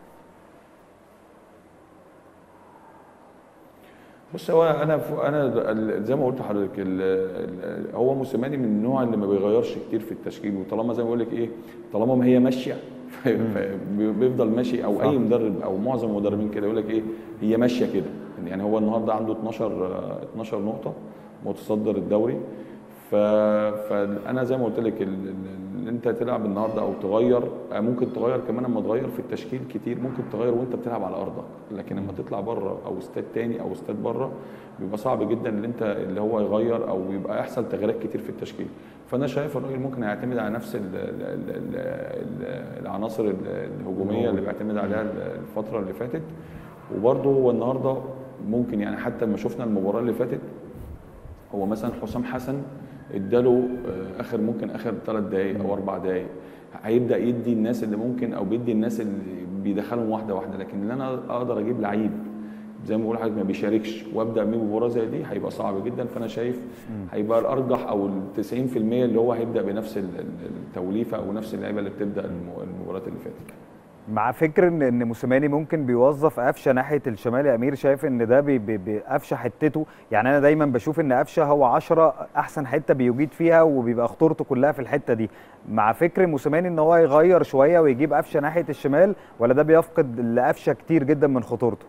بص هو انا ف- انا ال- زي ما قلت لحضرتك ال- ال- هو موسيماني من النوع اللي ما بيغيرش كتير في التشكيل وطالما زي ما بقول لك ايه طالما ما هي ماشيه ف- ف- بيفضل ماشي او اي مدرب او معظم المدربين كده يقول لك ايه هي ماشيه كده يعني هو النهارده عنده 12 آه، 12 نقطه متصدر الدوري ف... فانا زي ما قلت لك ال- ال- اللي انت تلعب النهارده او تغير آه، ممكن تغير كمان لما تغير في التشكيل كتير ممكن تغير وانت بتلعب على ارضك لكن لما تطلع بره او استاد تاني او استاد بره بيبقى صعب جدا ان انت اللي هو يغير او يبقى يحصل تغييرات كتير في التشكيل فانا شايف الراجل ممكن يعتمد على نفس ال ال ال ال ال العناصر ال- الهجوميه اللي بيعتمد عليها الفتره اللي فاتت وبرده هو النهارده ممكن يعني حتى لما شفنا المباراه اللي فاتت هو مثلا حسام حسن اداله آه، اخر ممكن اخر ثلاث دقائق او اربع دقائق هيبدا يدي الناس اللي ممكن او بيدي الناس اللي بيدخلهم واحده واحده لكن اللي انا اقدر اجيب لعيب زي ما بقول لحضرتك ما بيشاركش وابدا بيه مباراه زي دي هيبقى صعب جدا فانا شايف هيبقى الارجح او ال 90% اللي هو هيبدا بنفس ال- ال- التوليفه او نفس اللعيبه اللي بتبدا الم- المباريات اللي فاتت مع فكر ان ان موسيماني ممكن بيوظف قفشه ناحيه الشمال يا امير شايف ان ده بي- بي- بي- قفشه حتته يعني انا دايما بشوف ان قفشه هو 10 احسن حته بيجيد فيها وبيبقى خطورته كلها في الحته دي مع فكر موسيماني ان هو يغير شويه ويجيب قفشه ناحيه الشمال ولا ده بيفقد لقفشه كتير جدا من خطورته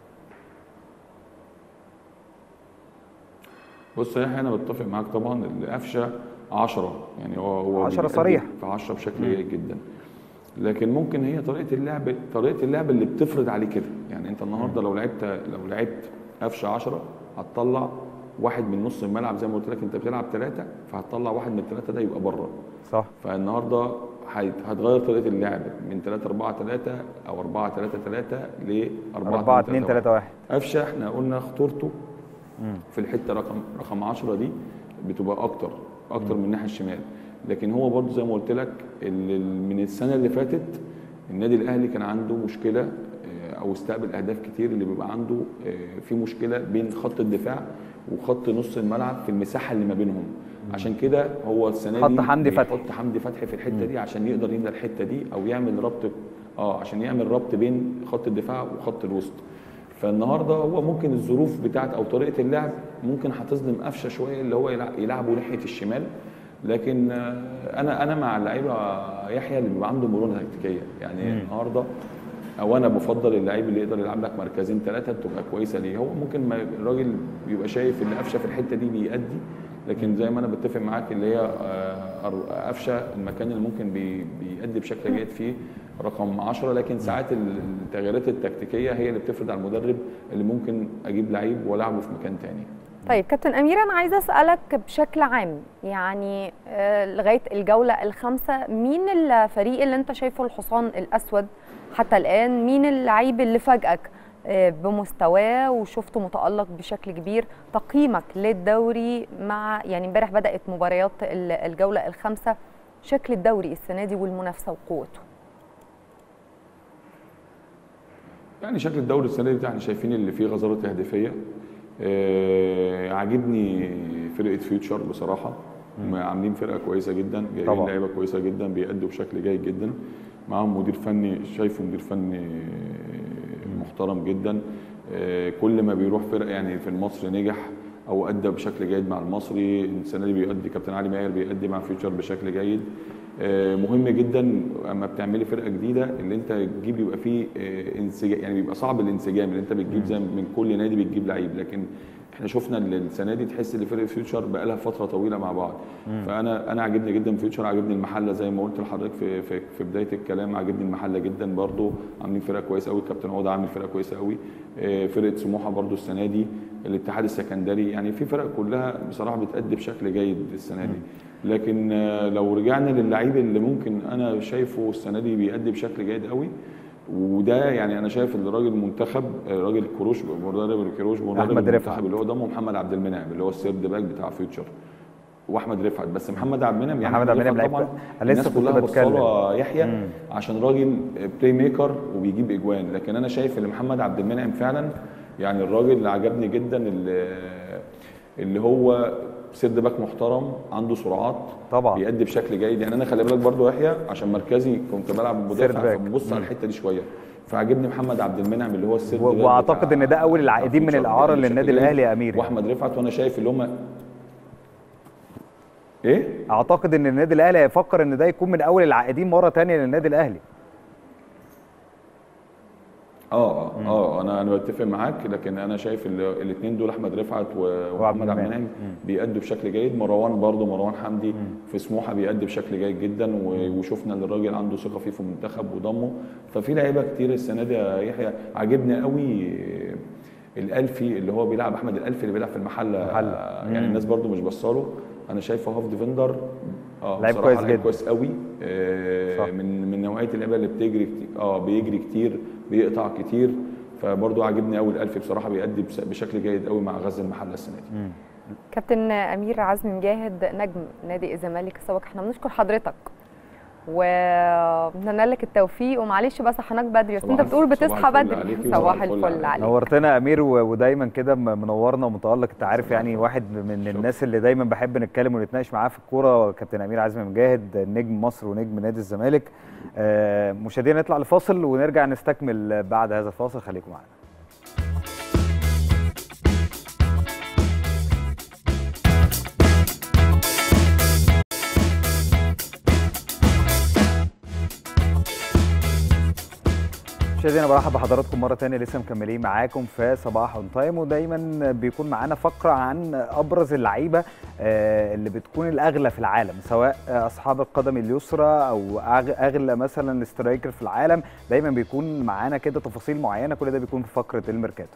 بص يا يحيى انا بتفق معاك طبعا القفشه 10 يعني هو هو 10 بيأدي صريح. في 10 بشكل جيد جدا لكن ممكن هي طريقه اللعب طريقه اللعب اللي بتفرض عليه كده يعني انت النهارده لو لعبت لو لعبت قفشه 10 هتطلع واحد من نص الملعب زي ما قلت لك انت بتلعب ثلاثه فهتطلع واحد من الثلاثه ده يبقى بره صح فالنهارده هيت- هتغير طريقه اللعب من 3 4 3 او 4 3 3 ل 4 4 2 3 1 قفشه احنا قلنا خطورته في الحته رقم رقم 10 دي بتبقى اكتر اكتر من الناحيه الشمال لكن هو برضو زي ما قلت لك ال- ال- من السنه اللي فاتت النادي الاهلي كان عنده مشكله آه، او استقبل اهداف كتير اللي بيبقى عنده آه، في مشكله بين خط الدفاع وخط نص الملعب في المساحه اللي ما بينهم عشان كده هو السنه حط دي حمدي فتحي. بيحط حمدي فتحي في الحته دي عشان يقدر يملى الحته دي او يعمل ربط اه عشان يعمل ربط بين خط الدفاع وخط الوسط فالنهارده هو ممكن الظروف بتاعت او طريقه اللعب ممكن هتظلم قفشه شويه اللي هو يلع- يلعبه ناحيه الشمال لكن آه، انا انا مع اللعيبه يحيى اللي بيبقى عنده مرونه تكتيكيه يعني النهارده او انا بفضل اللعيب اللي يقدر يلعب لك مركزين ثلاثه بتبقى كويسه ليه هو ممكن ما الراجل بيبقى شايف ان قفشه في الحته دي بيأدي لكن زي ما انا بتفق معاك اللي هي آه، أر- قفشه المكان اللي ممكن بي- بيأدي بشكل جيد فيه رقم 10 لكن ساعات التغييرات التكتيكيه هي اللي بتفرض على المدرب اللي ممكن اجيب لعيب والعبه في مكان تاني طيب كابتن أمير أنا عايزة أسألك بشكل عام يعني آه، لغاية الجولة الخامسة مين الفريق اللي أنت شايفه الحصان الأسود حتى الآن مين اللعيب اللي فاجئك آه، بمستواه وشفته متألق بشكل كبير تقييمك للدوري مع يعني امبارح بدأت مباريات ال- الجولة الخامسة شكل الدوري السنة دي والمنافسة وقوته يعني شكل الدوري السنه دي احنا شايفين اللي فيه غزاره تهديفيه آه عاجبني فرقه فيوتشر بصراحه هم عاملين فرقه كويسه جدا جايبين طبعا. لعيبه كويسه جدا بيأدوا بشكل جيد جدا معاهم مدير فني شايفه مدير فني محترم جدا آه كل ما بيروح فرقه يعني في المصري نجح او ادى بشكل جيد مع المصري السنه دي بيأدي كابتن علي ماهر بيأدي مع فيوتشر بشكل جيد آه، مهم جدا اما بتعملي فرقه جديده اللي انت تجيب يبقى فيه آه، انسجام يعني بيبقى صعب الانسجام اللي انت بتجيب زي من كل نادي بتجيب لعيب لكن احنا شفنا ال- السنه دي تحس ان فرقه فيوتشر بقى لها فتره طويله مع بعض فانا انا عاجبني جدا فيوتشر عاجبني المحله زي ما قلت لحضرتك في في, في بدايه الكلام عاجبني المحله جدا برضو عاملين فرقه كويسه قوي الكابتن عوده عامل فرقه كويسه قوي آه، فرقه سموحه برضو السنه دي الاتحاد السكندري يعني في فرق كلها بصراحه بتأدي بشكل جيد السنه دي لكن آه، لو رجعنا للعيب اللي ممكن انا شايفه السنه دي بيأدي بشكل جيد قوي وده يعني انا شايف الراجل المنتخب راجل كروش مدرب الكروش مدرب أحمد رفعت. المنتخب اللي هو ضمه محمد عبد المنعم اللي هو السيرد باك بتاع فيوتشر واحمد رفعت بس محمد عبد المنعم يعني محمد عبد المنعم رفعت لعيب طبعا أنا لسه الناس كنت كلها بتكلم. بصاله يحيى مم. عشان راجل بلاي ميكر وبيجيب اجوان لكن انا شايف ان محمد عبد المنعم فعلا يعني الراجل اللي عجبني جدا اللي, اللي هو سيرد باك محترم عنده سرعات طبعا. بيأدي بشكل جيد يعني انا خلي بالك برضو يحيى عشان مركزي كنت بلعب سيرد مدافع باك. فببص على مم. الحته دي شويه فعجبني محمد عبد المنعم اللي هو السيرد و- باك واعتقد بتاع- ان ده اول بتاع العائدين من فيوتشر الاعاره بيأدي للنادي بشكل الاهلي جيد. يا امير واحمد رفعت وانا شايف اللي هم ايه اعتقد ان النادي الاهلي هيفكر ان ده يكون من اول العائدين مره تانية للنادي الاهلي اه اه اه انا انا بتفق معاك لكن انا شايف الاثنين دول احمد رفعت و- ومحمد عبد المنعم بيأدوا بشكل جيد مروان برضو مروان حمدي في سموحه بيأدي بشكل جيد جدا و- وشفنا ان الراجل عنده ثقه فيه في المنتخب وضمه ففي لعيبه كتير السنه دي يا يحيى عاجبني قوي الالفي اللي هو بيلعب احمد الالفي اللي بيلعب في المحله المحلة. يعني مم. الناس برضو مش بصاله انا شايفه هاف ديفندر اه لعيب بصراحة كويس لعيب جدا. كويس قوي آه صح. من من نوعيه اللعيبه اللي بتجري كتير اه بيجري كتير بيقطع كتير فبرضه عاجبني قوي الالفي بصراحه بيأدي بس- بشكل جيد قوي مع غزل المحله السنه دي كابتن أمير عزمي مجاهد نجم نادي الزمالك السابق احنا بنشكر حضرتك ونتمنى لك التوفيق ومعلش بقى صحناك بدري بس انت صباح بتقول الفل- بتصحى صباح الفل بدري عليكي صباح وصباح الفل الفل عليكي. عليك نورتنا يا امير و- ودايما كده م- منورنا ومتالق انت عارف يعني واحد من الناس اللي دايما بحب نتكلم ونتناقش معاه في الكوره كابتن امير عزمي مجاهد نجم مصر ونجم نادي الزمالك آه، مشاهدينا نطلع لفاصل ونرجع نستكمل بعد هذا الفاصل خليكم معانا مشاهدينا برحب بحضراتكم مره تانية لسه مكملين معاكم في صباح اون تايم ودايما بيكون معانا فقره عن ابرز اللعيبه آه، اللي بتكون الاغلى في العالم سواء آه، اصحاب القدم اليسرى او أغ- اغلى مثلا سترايكر في العالم دايما بيكون معانا كده تفاصيل معينه كل ده بيكون في فقره الميركاتو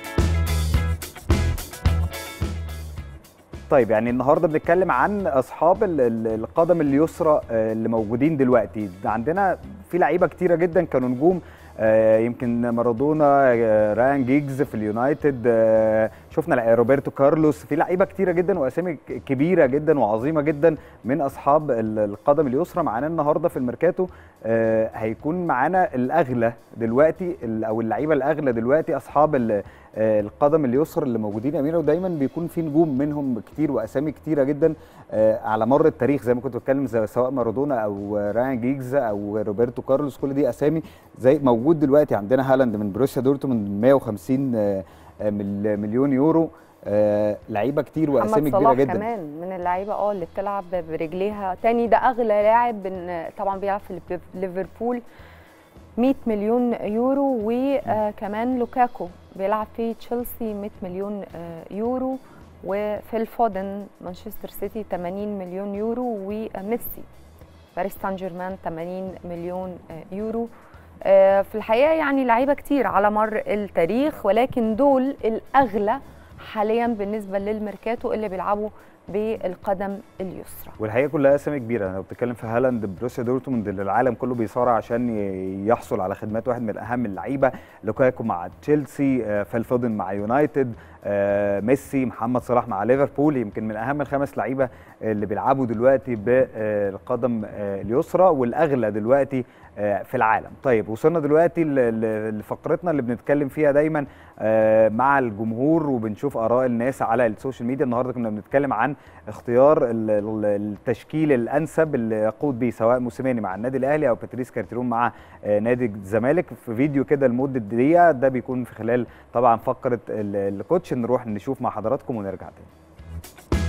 طيب يعني النهارده بنتكلم عن اصحاب ال- ال- القدم اليسرى آه، اللي موجودين دلوقتي عندنا في لعيبه كتيره جدا كانوا نجوم آه، يمكن مارادونا آه، رايان جيجز في اليونايتد آه، شفنا لع- روبرتو كارلوس في لعيبه كتيره جدا واسامي ك- كبيره جدا وعظيمه جدا من اصحاب ال- القدم اليسرى معانا النهارده في الميركاتو آه، هيكون معانا الاغلى دلوقتي ال- او اللعيبه الاغلى دلوقتي اصحاب ال- آه، القدم اليسرى اللي موجودين يا اميره ودايما بيكون في نجوم منهم كتير واسامي كتيره جدا آه، على مر التاريخ زي ما كنت بتكلم زي- سواء مارادونا او رايان جيجز او روبرتو كارلوس كل دي اسامي زي موجود دلوقتي عندنا هالاند من بروسيا دورتموند 150 آه، آه، مل- مليون يورو آه، لعيبه كتير واسامي محمد كبيره صلاح جدا كمان من اللعيبه اه اللي بتلعب برجليها تاني ده اغلى لاعب بن- طبعا بيلعب في ليف- ليفربول 100 مليون يورو وكمان لوكاكو بيلعب في تشيلسي 100 مليون آه، يورو وفيل فودن مانشستر سيتي 80 مليون يورو وميسي باريس سان جيرمان 80 مليون آه، يورو آه، في الحقيقه يعني لعيبه كتير على مر التاريخ ولكن دول الاغلى حاليا بالنسبه للميركاتو اللي بيلعبوا بالقدم اليسرى والحقيقه كلها اسامي كبيره لو بتتكلم في هالاند بروسيا دورتموند اللي العالم كله بيصارع عشان ي- يحصل على خدمات واحد من اهم اللعيبه لوكاكو مع تشيلسي آه، فيل فودن مع يونايتد آه، ميسي محمد صلاح مع ليفربول يمكن من اهم الخمس لعيبه اللي بيلعبوا دلوقتي بالقدم آه، اليسرى والاغلى دلوقتي آه، في العالم طيب وصلنا دلوقتي ل- ل- لفقرتنا اللي بنتكلم فيها دايما آه، مع الجمهور وبنشوف اراء الناس على السوشيال ميديا النهارده كنا بنتكلم عن اختيار ال- ال- التشكيل الانسب اللي يقود بيه سواء موسيماني مع النادي الاهلي او باتريس كارتيرون مع آه، نادي الزمالك في فيديو كده لمده دقيقه ده بيكون في خلال طبعا فقره ال- الكوتش نروح نشوف مع حضراتكم ونرجع تاني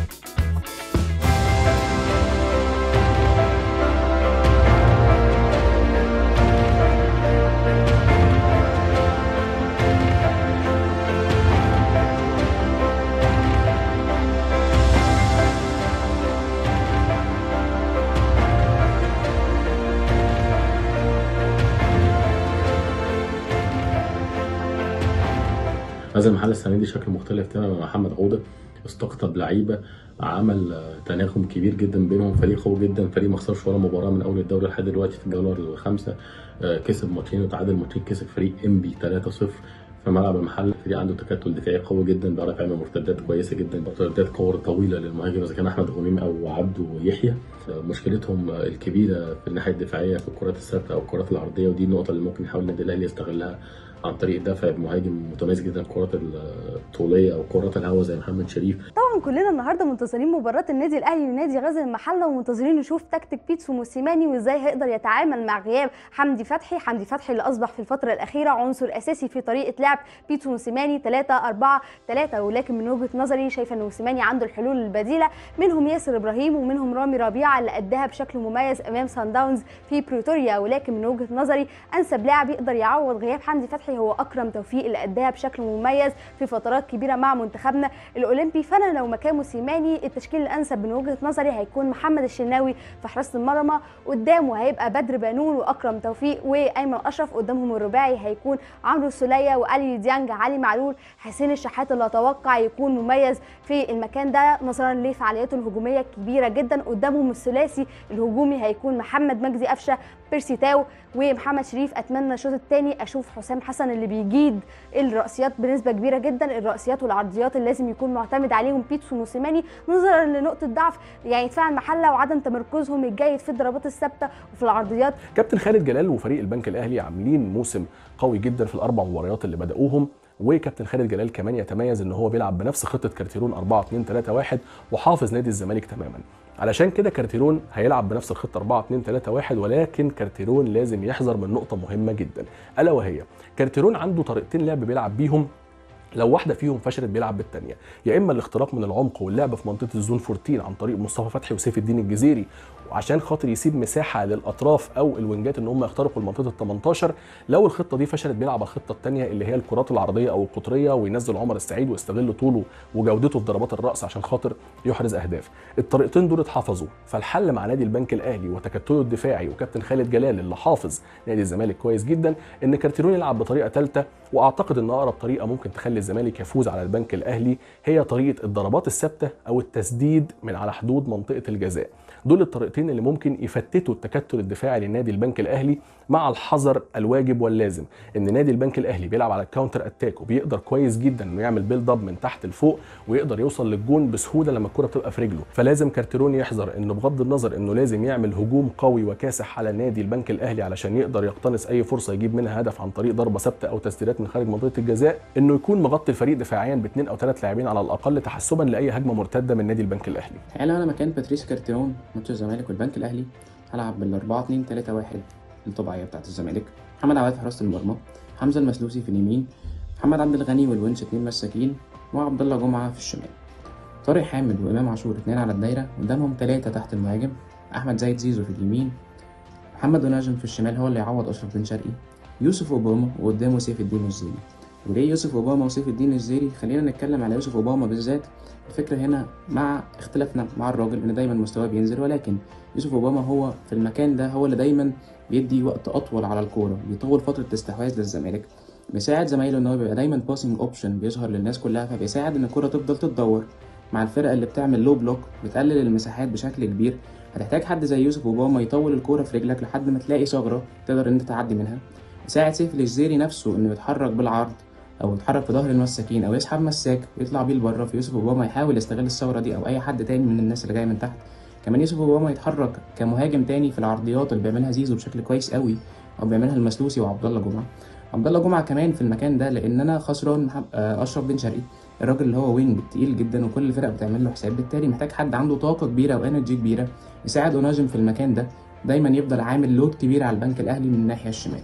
هذا المحل السنه دي شكل مختلف تماما مع محمد عوده استقطب لعيبه عمل آه، تناغم كبير جدا بينهم فريق قوي جدا فريق ما خسرش ولا مباراه من اول الدوري لحد دلوقتي في الجوله الخامسه آه، كسب ماتشين وتعادل ماتشين كسب فريق انبي 3-0 في ملعب المحل فريق عنده تكتل دفاعي قوي جدا بيعرف يعمل مرتدات كويسه جدا مرتدات كور طويله للمهاجم اذا كان احمد غنيم او عبده ويحيى آه، مشكلتهم آه، الكبيره في الناحيه الدفاعيه في الكرات الثابته او الكرات العرضيه ودي النقطه اللي ممكن يحاول النادي الاهلي يستغلها عن طريق دفع بمهاجم متميز جدا الكرات الطوليه او كرات الهواء زي محمد شريف طبعا كلنا النهارده منتظرين مباراه النادي الاهلي ونادي غزل المحله ومنتظرين نشوف تكتيك بيتسو موسيماني وازاي هيقدر يتعامل مع غياب حمدي فتحي حمدي فتحي اللي اصبح في الفتره الاخيره عنصر اساسي في طريقه لعب بيتسو موسيماني 3 4 3 ولكن من وجهه نظري شايفه ان موسيماني عنده الحلول البديله منهم ياسر ابراهيم ومنهم رامي ربيعه اللي اداها بشكل مميز امام سان داونز في بريتوريا ولكن من وجهه نظري انسب لاعب يقدر يعوض غياب حمدي فتحي هو اكرم توفيق اللي اداها بشكل مميز في فترات كبيره مع منتخبنا الاولمبي فانا لو مكان موسيماني التشكيل الانسب من وجهه نظري هيكون محمد الشناوي في حراسه المرمى قدامه هيبقى بدر بنون واكرم توفيق وايمن اشرف قدامهم الرباعي هيكون عمرو السوليه والي ديانج علي معلول حسين الشحات اللي اتوقع يكون مميز في المكان ده نظرا لفعالياته الهجوميه الكبيره جدا قدامهم الثلاثي الهجومي هيكون محمد مجدي قفشه بيرسي تاو ومحمد شريف اتمنى الشوط الثاني اشوف حسام حسن اللي بيجيد الرأسيات بنسبه كبيره جدا الرأسيات والعرضيات اللي لازم يكون معتمد عليهم بيتسو موسيماني نظرا لنقطه ضعف يعني دفاع المحله وعدم تمركزهم الجيد في الضربات الثابته وفي العرضيات كابتن خالد جلال وفريق البنك الاهلي عاملين موسم قوي جدا في الاربع مباريات اللي بداوهم وكابتن خالد جلال كمان يتميز ان هو بيلعب بنفس خطه كارتيرون 4 2 3 1 وحافظ نادي الزمالك تماما علشان كده كارتيرون هيلعب بنفس الخطه 4 2 3 1 ولكن كارتيرون لازم يحذر من نقطه مهمه جدا الا وهي كارتيرون عنده طريقتين لعب بيلعب بيهم لو واحده فيهم فشلت بيلعب بالثانيه يا اما الاختراق من العمق واللعب في منطقه الزون 14 عن طريق مصطفى فتحي وسيف الدين الجزيري وعشان خاطر يسيب مساحه للاطراف او الوينجات ان هم يخترقوا المنطقه ال 18 لو الخطه دي فشلت بيلعب على الخطه الثانيه اللي هي الكرات العرضيه او القطريه وينزل عمر السعيد ويستغل طوله وجودته في ضربات الراس عشان خاطر يحرز اهداف الطريقتين دول اتحفظوا فالحل مع نادي البنك الاهلي وتكتله الدفاعي وكابتن خالد جلال اللي حافظ نادي الزمالك كويس جدا ان كارتيرون يلعب بطريقه ثالثه واعتقد ان اقرب طريقه ممكن تخلي الزمالك يفوز على البنك الاهلي هي طريقه الضربات الثابته او التسديد من على حدود منطقه الجزاء دول الطريقتين اللي ممكن يفتتوا التكتل الدفاعي لنادي البنك الاهلي مع الحذر الواجب واللازم ان نادي البنك الاهلي بيلعب على الكاونتر اتاك وبيقدر كويس جدا انه يعمل بيلد اب من تحت لفوق ويقدر يوصل للجون بسهوله لما الكره بتبقى في رجله فلازم كارتيرون يحذر انه بغض النظر انه لازم يعمل هجوم قوي وكاسح على نادي البنك الاهلي علشان يقدر يقتنص اي فرصه يجيب منها هدف عن طريق ضربه ثابته او تسديدات من خارج منطقه الجزاء انه يكون مغطي الفريق دفاعيا باثنين او ثلاث لاعبين على الاقل تحسبا لاي هجمه مرتده من نادي البنك الاهلي الحقيقه لو انا مكان باتريس كارتيرون ماتش الزمالك والبنك الاهلي هلعب بال 4 2 3 1 الطبيعيه بتاعت الزمالك محمد عواد في حراسه المرمى حمزه المسلوسي في اليمين محمد عبد الغني والونش اتنين مساكين وعبد الله جمعه في الشمال طارق حامد وامام عاشور اتنين على الدايره قدامهم ثلاثه تحت المهاجم احمد زايد زيزو في اليمين محمد وناجم في الشمال هو اللي يعوض اشرف بن شرقي يوسف اوباما وقدامه سيف الدين الزيري وليه يوسف اوباما وسيف الدين الزيري خلينا نتكلم على يوسف اوباما بالذات الفكره هنا مع اختلافنا مع الراجل ان دايما مستواه بينزل ولكن يوسف اوباما هو في المكان ده هو اللي دايما بيدي وقت اطول على الكوره بيطول فتره استحواذ للزمالك بيساعد زمايله ان هو بيبقى دايما باسنج اوبشن بيظهر للناس كلها فبيساعد ان الكوره تفضل تتدور مع الفرقه اللي بتعمل لو بلوك بتقلل المساحات بشكل كبير هتحتاج حد زي يوسف اوباما يطول الكوره في رجلك لحد ما تلاقي ثغره تقدر ان انت تعدي منها يساعد سيف الجزيري نفسه انه يتحرك بالعرض او يتحرك في ظهر المساكين او يسحب مساك ويطلع بيه لبره في يوسف اوباما يحاول يستغل الثغره دي او اي حد تاني من الناس اللي جايه من تحت كمان يوسف اوباما يتحرك كمهاجم تاني في العرضيات اللي بيعملها زيزو بشكل كويس قوي او بيعملها المسلوسي وعبد الله جمعه عبد الله جمعه كمان في المكان ده لان انا خسران اشرف بن شرقي الراجل اللي هو وينج تقيل جدا وكل الفرق بتعمل له حساب بالتالي محتاج حد عنده طاقه كبيره وانرجي كبيره يساعد اوناجم في المكان ده دايما يفضل عامل لود كبير على البنك الاهلي من الناحيه الشمال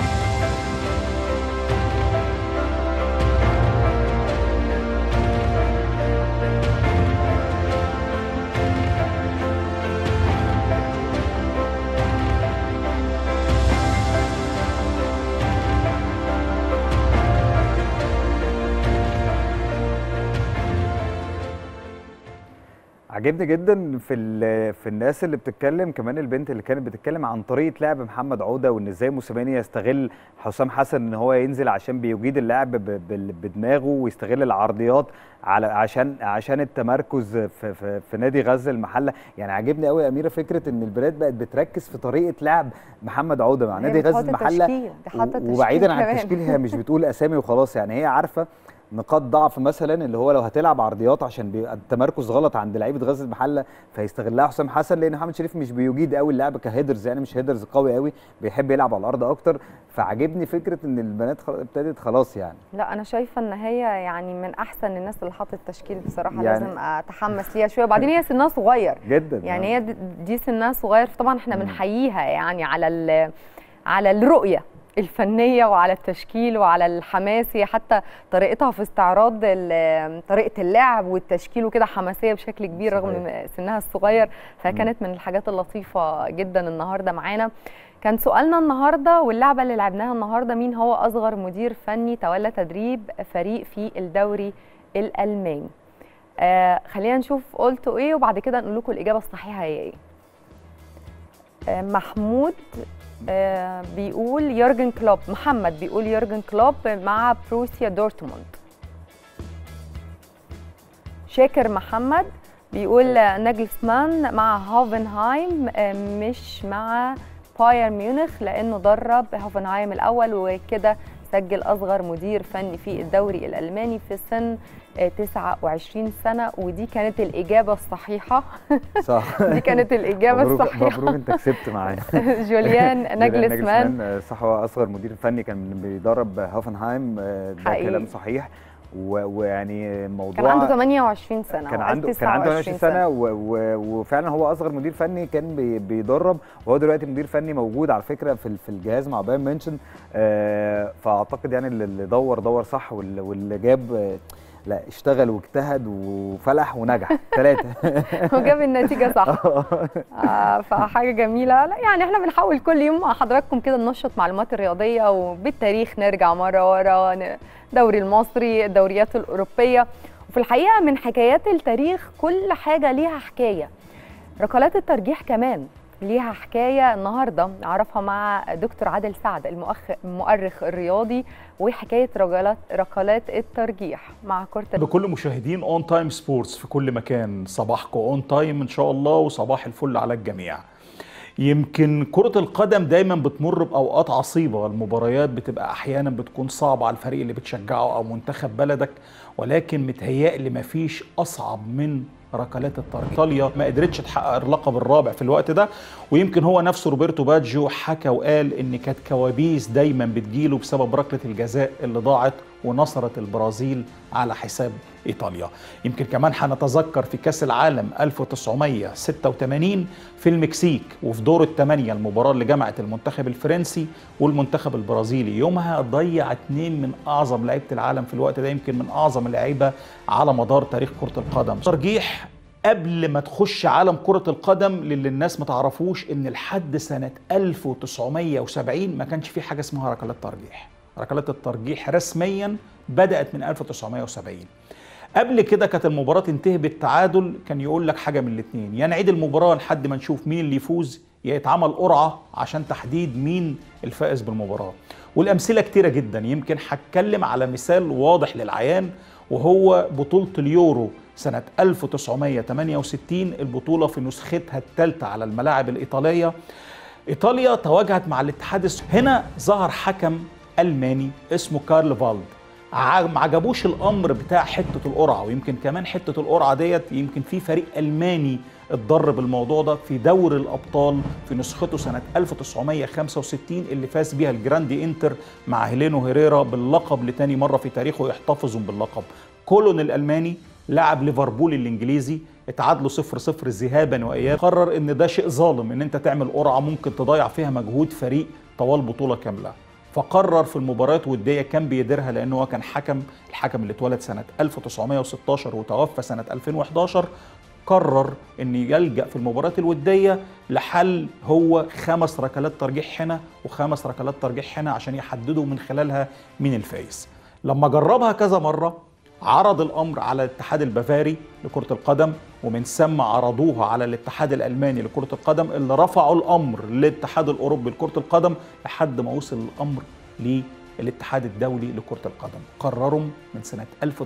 عجبني جدا في في الناس اللي بتتكلم كمان البنت اللي كانت بتتكلم عن طريقه لعب محمد عوده وان ازاي موسيماني يستغل حسام حسن ان هو ينزل عشان بيجيد اللعب بدماغه ويستغل العرضيات على عشان عشان التمركز في, في, في نادي غزه المحله يعني عجبني قوي يا اميره فكره ان البلاد بقت بتركز في طريقه لعب محمد عوده مع نادي غزه المحله وبعيدا عن التشكيل هي مش بتقول اسامي وخلاص يعني هي عارفه نقاط ضعف مثلا اللي هو لو هتلعب عرضيات عشان بيبقى التمركز غلط عند لعيبه غزل المحله فيستغلها حسام حسن لان محمد شريف مش بيجيد قوي اللعب كهيدرز يعني مش هيدرز قوي قوي بيحب يلعب على الارض اكتر فعجبني فكره ان البنات ابتدت خلاص يعني لا انا شايفه ان هي يعني من احسن الناس اللي حاطت التشكيل بصراحه يعني لازم اتحمس ليها شويه وبعدين هي سنها صغير جدا يعني هي دي سنها صغير طبعا احنا بنحييها يعني على على الرؤيه الفنيه وعلى التشكيل وعلى الحماس هي حتى طريقتها في استعراض طريقه اللعب والتشكيل وكده حماسيه بشكل كبير رغم سنها الصغير فكانت من الحاجات اللطيفه جدا النهارده معانا كان سؤالنا النهارده واللعبه اللي لعبناها النهارده مين هو اصغر مدير فني تولى تدريب فريق في الدوري الالماني آه خلينا نشوف قلتوا ايه وبعد كده نقول لكم الاجابه الصحيحه هي ايه آه محمود آه بيقول يورجن كلوب محمد بيقول يورجن كلوب مع بروسيا دورتموند شاكر محمد بيقول ناجلسمان مع هوفنهايم آه مش مع بايرن ميونخ لانه درب هوفنهايم الاول وكده سجل اصغر مدير فني في الدوري الالماني في سن آه، 29 سنه ودي كانت الاجابه الصحيحه صح دي كانت الاجابه مبروك الصحيحه مبروك انت كسبت معايا جوليان ناجلسمان آه، صح هو اصغر مدير فني كان بيدرب هوفنهايم آه، ده حقيقي. كلام صحيح و- ويعني موضوع كان عنده 28 سنه كان وقال عنده كان عنده 29 20 سنه و و وفعلا هو اصغر مدير فني كان بي بيدرب وهو دلوقتي مدير فني موجود على فكره في ال- في الجهاز مع بايرن ميونشن آه فاعتقد يعني اللي اللي دور دور صح واللي, واللي جاب آه، لا اشتغل واجتهد وفلح ونجح ثلاثه وجاب النتيجه صح آه، فحاجه جميله لا يعني احنا بنحاول كل يوم مع حضراتكم كده ننشط معلومات الرياضيه وبالتاريخ نرجع مره ورا ن- الدوري المصري الدوريات الاوروبيه وفي الحقيقه من حكايات التاريخ كل حاجه ليها حكايه ركلات الترجيح كمان ليها حكايه النهارده نعرفها مع دكتور عادل سعد المؤخ... المؤرخ الرياضي وحكايه رجلات ركلات الترجيح مع كره بكل مشاهدين اون تايم سبورتس في كل مكان صباحكم اون تايم ان شاء الله وصباح الفل على الجميع يمكن كرة القدم دايما بتمر بأوقات عصيبة المباريات بتبقى أحيانا بتكون صعبة على الفريق اللي بتشجعه أو منتخب بلدك ولكن متهيألي مفيش أصعب من ركلات الترجيح ايطاليا ما قدرتش تحقق اللقب الرابع في الوقت ده ويمكن هو نفسه روبرتو باجيو حكى وقال ان كانت كوابيس دايما بتجيله بسبب ركله الجزاء اللي ضاعت ونصرت البرازيل على حساب ايطاليا يمكن كمان هنتذكر في كاس العالم 1986 في المكسيك وفي دور الثمانيه المباراه اللي جمعت المنتخب الفرنسي والمنتخب البرازيلي يومها ضيع اثنين من اعظم لعيبه العالم في الوقت ده يمكن من اعظم اللعيبه على مدار تاريخ كره القدم ترجيح قبل ما تخش عالم كرة القدم للي الناس ما تعرفوش ان لحد سنة 1970 ما كانش في حاجة اسمها ركلات ترجيح ركلات الترجيح رسميا بدأت من 1970 قبل كده كانت المباراة تنتهي بالتعادل كان يقول لك حاجة من الاثنين يا نعيد المباراة لحد ما نشوف مين اللي يفوز يا يتعمل قرعة عشان تحديد مين الفائز بالمباراة والأمثلة كتيرة جدا يمكن هتكلم على مثال واضح للعيان وهو بطولة اليورو سنة 1968 البطولة في نسختها الثالثة على الملاعب الإيطالية إيطاليا تواجهت مع الاتحاد الس- هنا ظهر حكم ألماني اسمه كارل فالد ع- ما عجبوش الامر بتاع حته القرعه ويمكن كمان حته القرعه ديت يمكن في فريق الماني اتضر بالموضوع ده في دوري الابطال في نسخته سنه 1965 اللي فاز بيها الجراندي انتر مع هيلينو هيريرا باللقب لتاني مره في تاريخه يحتفظوا باللقب كولون الالماني لعب ليفربول الانجليزي اتعادلوا صفر صفر ذهابا وايابا قرر ان ده شيء ظالم ان انت تعمل قرعه ممكن تضيع فيها مجهود فريق طوال بطوله كامله فقرر في المباريات وديه كان بيديرها لانه هو كان حكم الحكم اللي اتولد سنه 1916 وتوفى سنه 2011 قرر ان يلجا في المباريات الوديه لحل هو خمس ركلات ترجيح هنا وخمس ركلات ترجيح هنا عشان يحددوا من خلالها مين الفايز لما جربها كذا مره عرض الامر على الاتحاد البافاري لكره القدم ومن ثم عرضوها على الاتحاد الالماني لكره القدم اللي رفعوا الامر للاتحاد الاوروبي لكره القدم لحد ما وصل الامر للاتحاد الدولي لكره القدم قرروا من سنه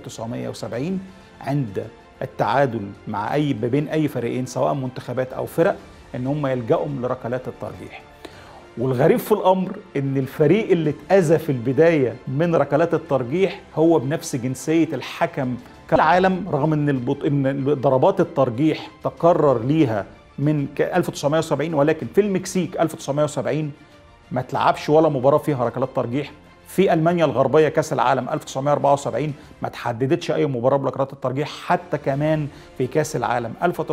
1970 عند التعادل مع اي ما بين اي فريقين سواء منتخبات او فرق ان هم يلجأوا لركلات الترجيح والغريب في الامر ان الفريق اللي اتاذى في البدايه من ركلات الترجيح هو بنفس جنسيه الحكم العالم رغم ان البط... ان ضربات الترجيح تقرر ليها من ك- 1970 ولكن في المكسيك 1970 ما تلعبش ولا مباراه فيها ركلات ترجيح في المانيا الغربيه كاس العالم 1974 ما تحددتش اي مباراه بركلات الترجيح حتى كمان في كاس العالم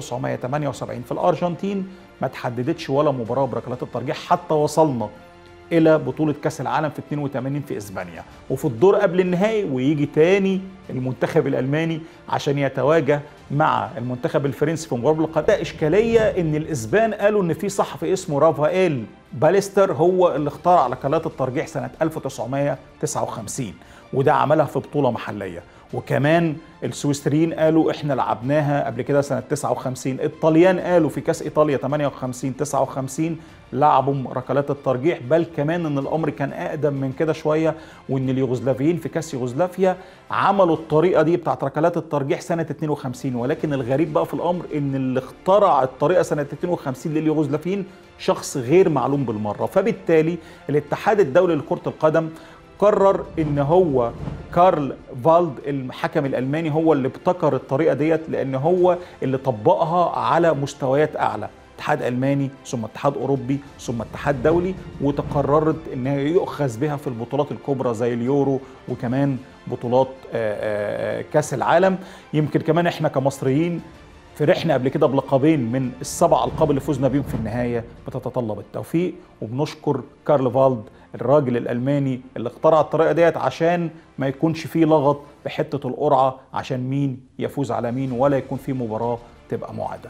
1978 في الارجنتين ما تحددتش ولا مباراه بركلات الترجيح حتى وصلنا الى بطوله كاس العالم في 82 في اسبانيا وفي الدور قبل النهائي ويجي تاني المنتخب الالماني عشان يتواجه مع المنتخب الفرنسي في مباراه بالقضاء اشكاليه ان الاسبان قالوا ان في صحفي اسمه رافائيل باليستر هو اللي اخترع ركلات الترجيح سنه 1959 وده عملها في بطوله محليه وكمان السويسريين قالوا احنا لعبناها قبل كده سنه 59 الطليان قالوا في كاس ايطاليا 58 59 لعبوا ركلات الترجيح بل كمان ان الامر كان اقدم من كده شويه وان اليوغوسلافيين في كاس يوغوسلافيا عملوا الطريقه دي بتاعت ركلات الترجيح سنه 52 ولكن الغريب بقى في الامر ان اللي اخترع الطريقه سنه 52 لليوغوسلافيين شخص غير معلوم بالمره فبالتالي الاتحاد الدولي لكره القدم قرر ان هو كارل فالد الحكم الالماني هو اللي ابتكر الطريقه ديت لان هو اللي طبقها على مستويات اعلى اتحاد الماني ثم اتحاد اوروبي ثم اتحاد دولي وتقررت ان هي يؤخذ بها في البطولات الكبرى زي اليورو وكمان بطولات آه، آه، كاس العالم يمكن كمان احنا كمصريين فرحنا قبل كده بلقبين من السبع القاب اللي فزنا بيهم في النهايه بتتطلب التوفيق وبنشكر كارل فالد الراجل الالماني اللي اخترع الطريقه ديت عشان ما يكونش فيه لغط بحته القرعه عشان مين يفوز على مين ولا يكون في مباراه تبقى معاده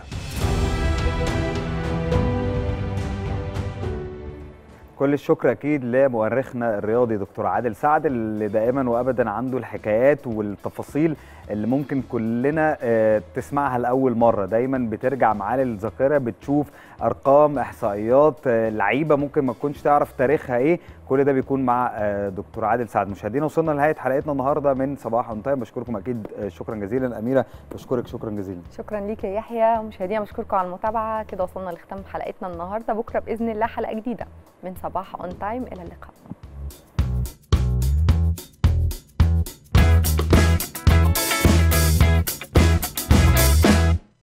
كل الشكر اكيد لمؤرخنا الرياضي دكتور عادل سعد اللي دائما وابدا عنده الحكايات والتفاصيل اللي ممكن كلنا آه، تسمعها لاول مره دايما بترجع معاه للذاكره بتشوف ارقام احصائيات آه، لعيبه ممكن ما تكونش تعرف تاريخها ايه كل ده بيكون مع آه، دكتور عادل سعد مشاهدينا وصلنا لنهايه حلقتنا النهارده من صباح اون تايم بشكركم اكيد آه، شكرا جزيلا اميره بشكرك شكرا جزيلا شكرا ليك يا يحيى مشاهدينا بشكركم على المتابعه كده وصلنا لختام حلقتنا النهارده بكره باذن الله حلقه جديده من صباح اون تايم الى اللقاء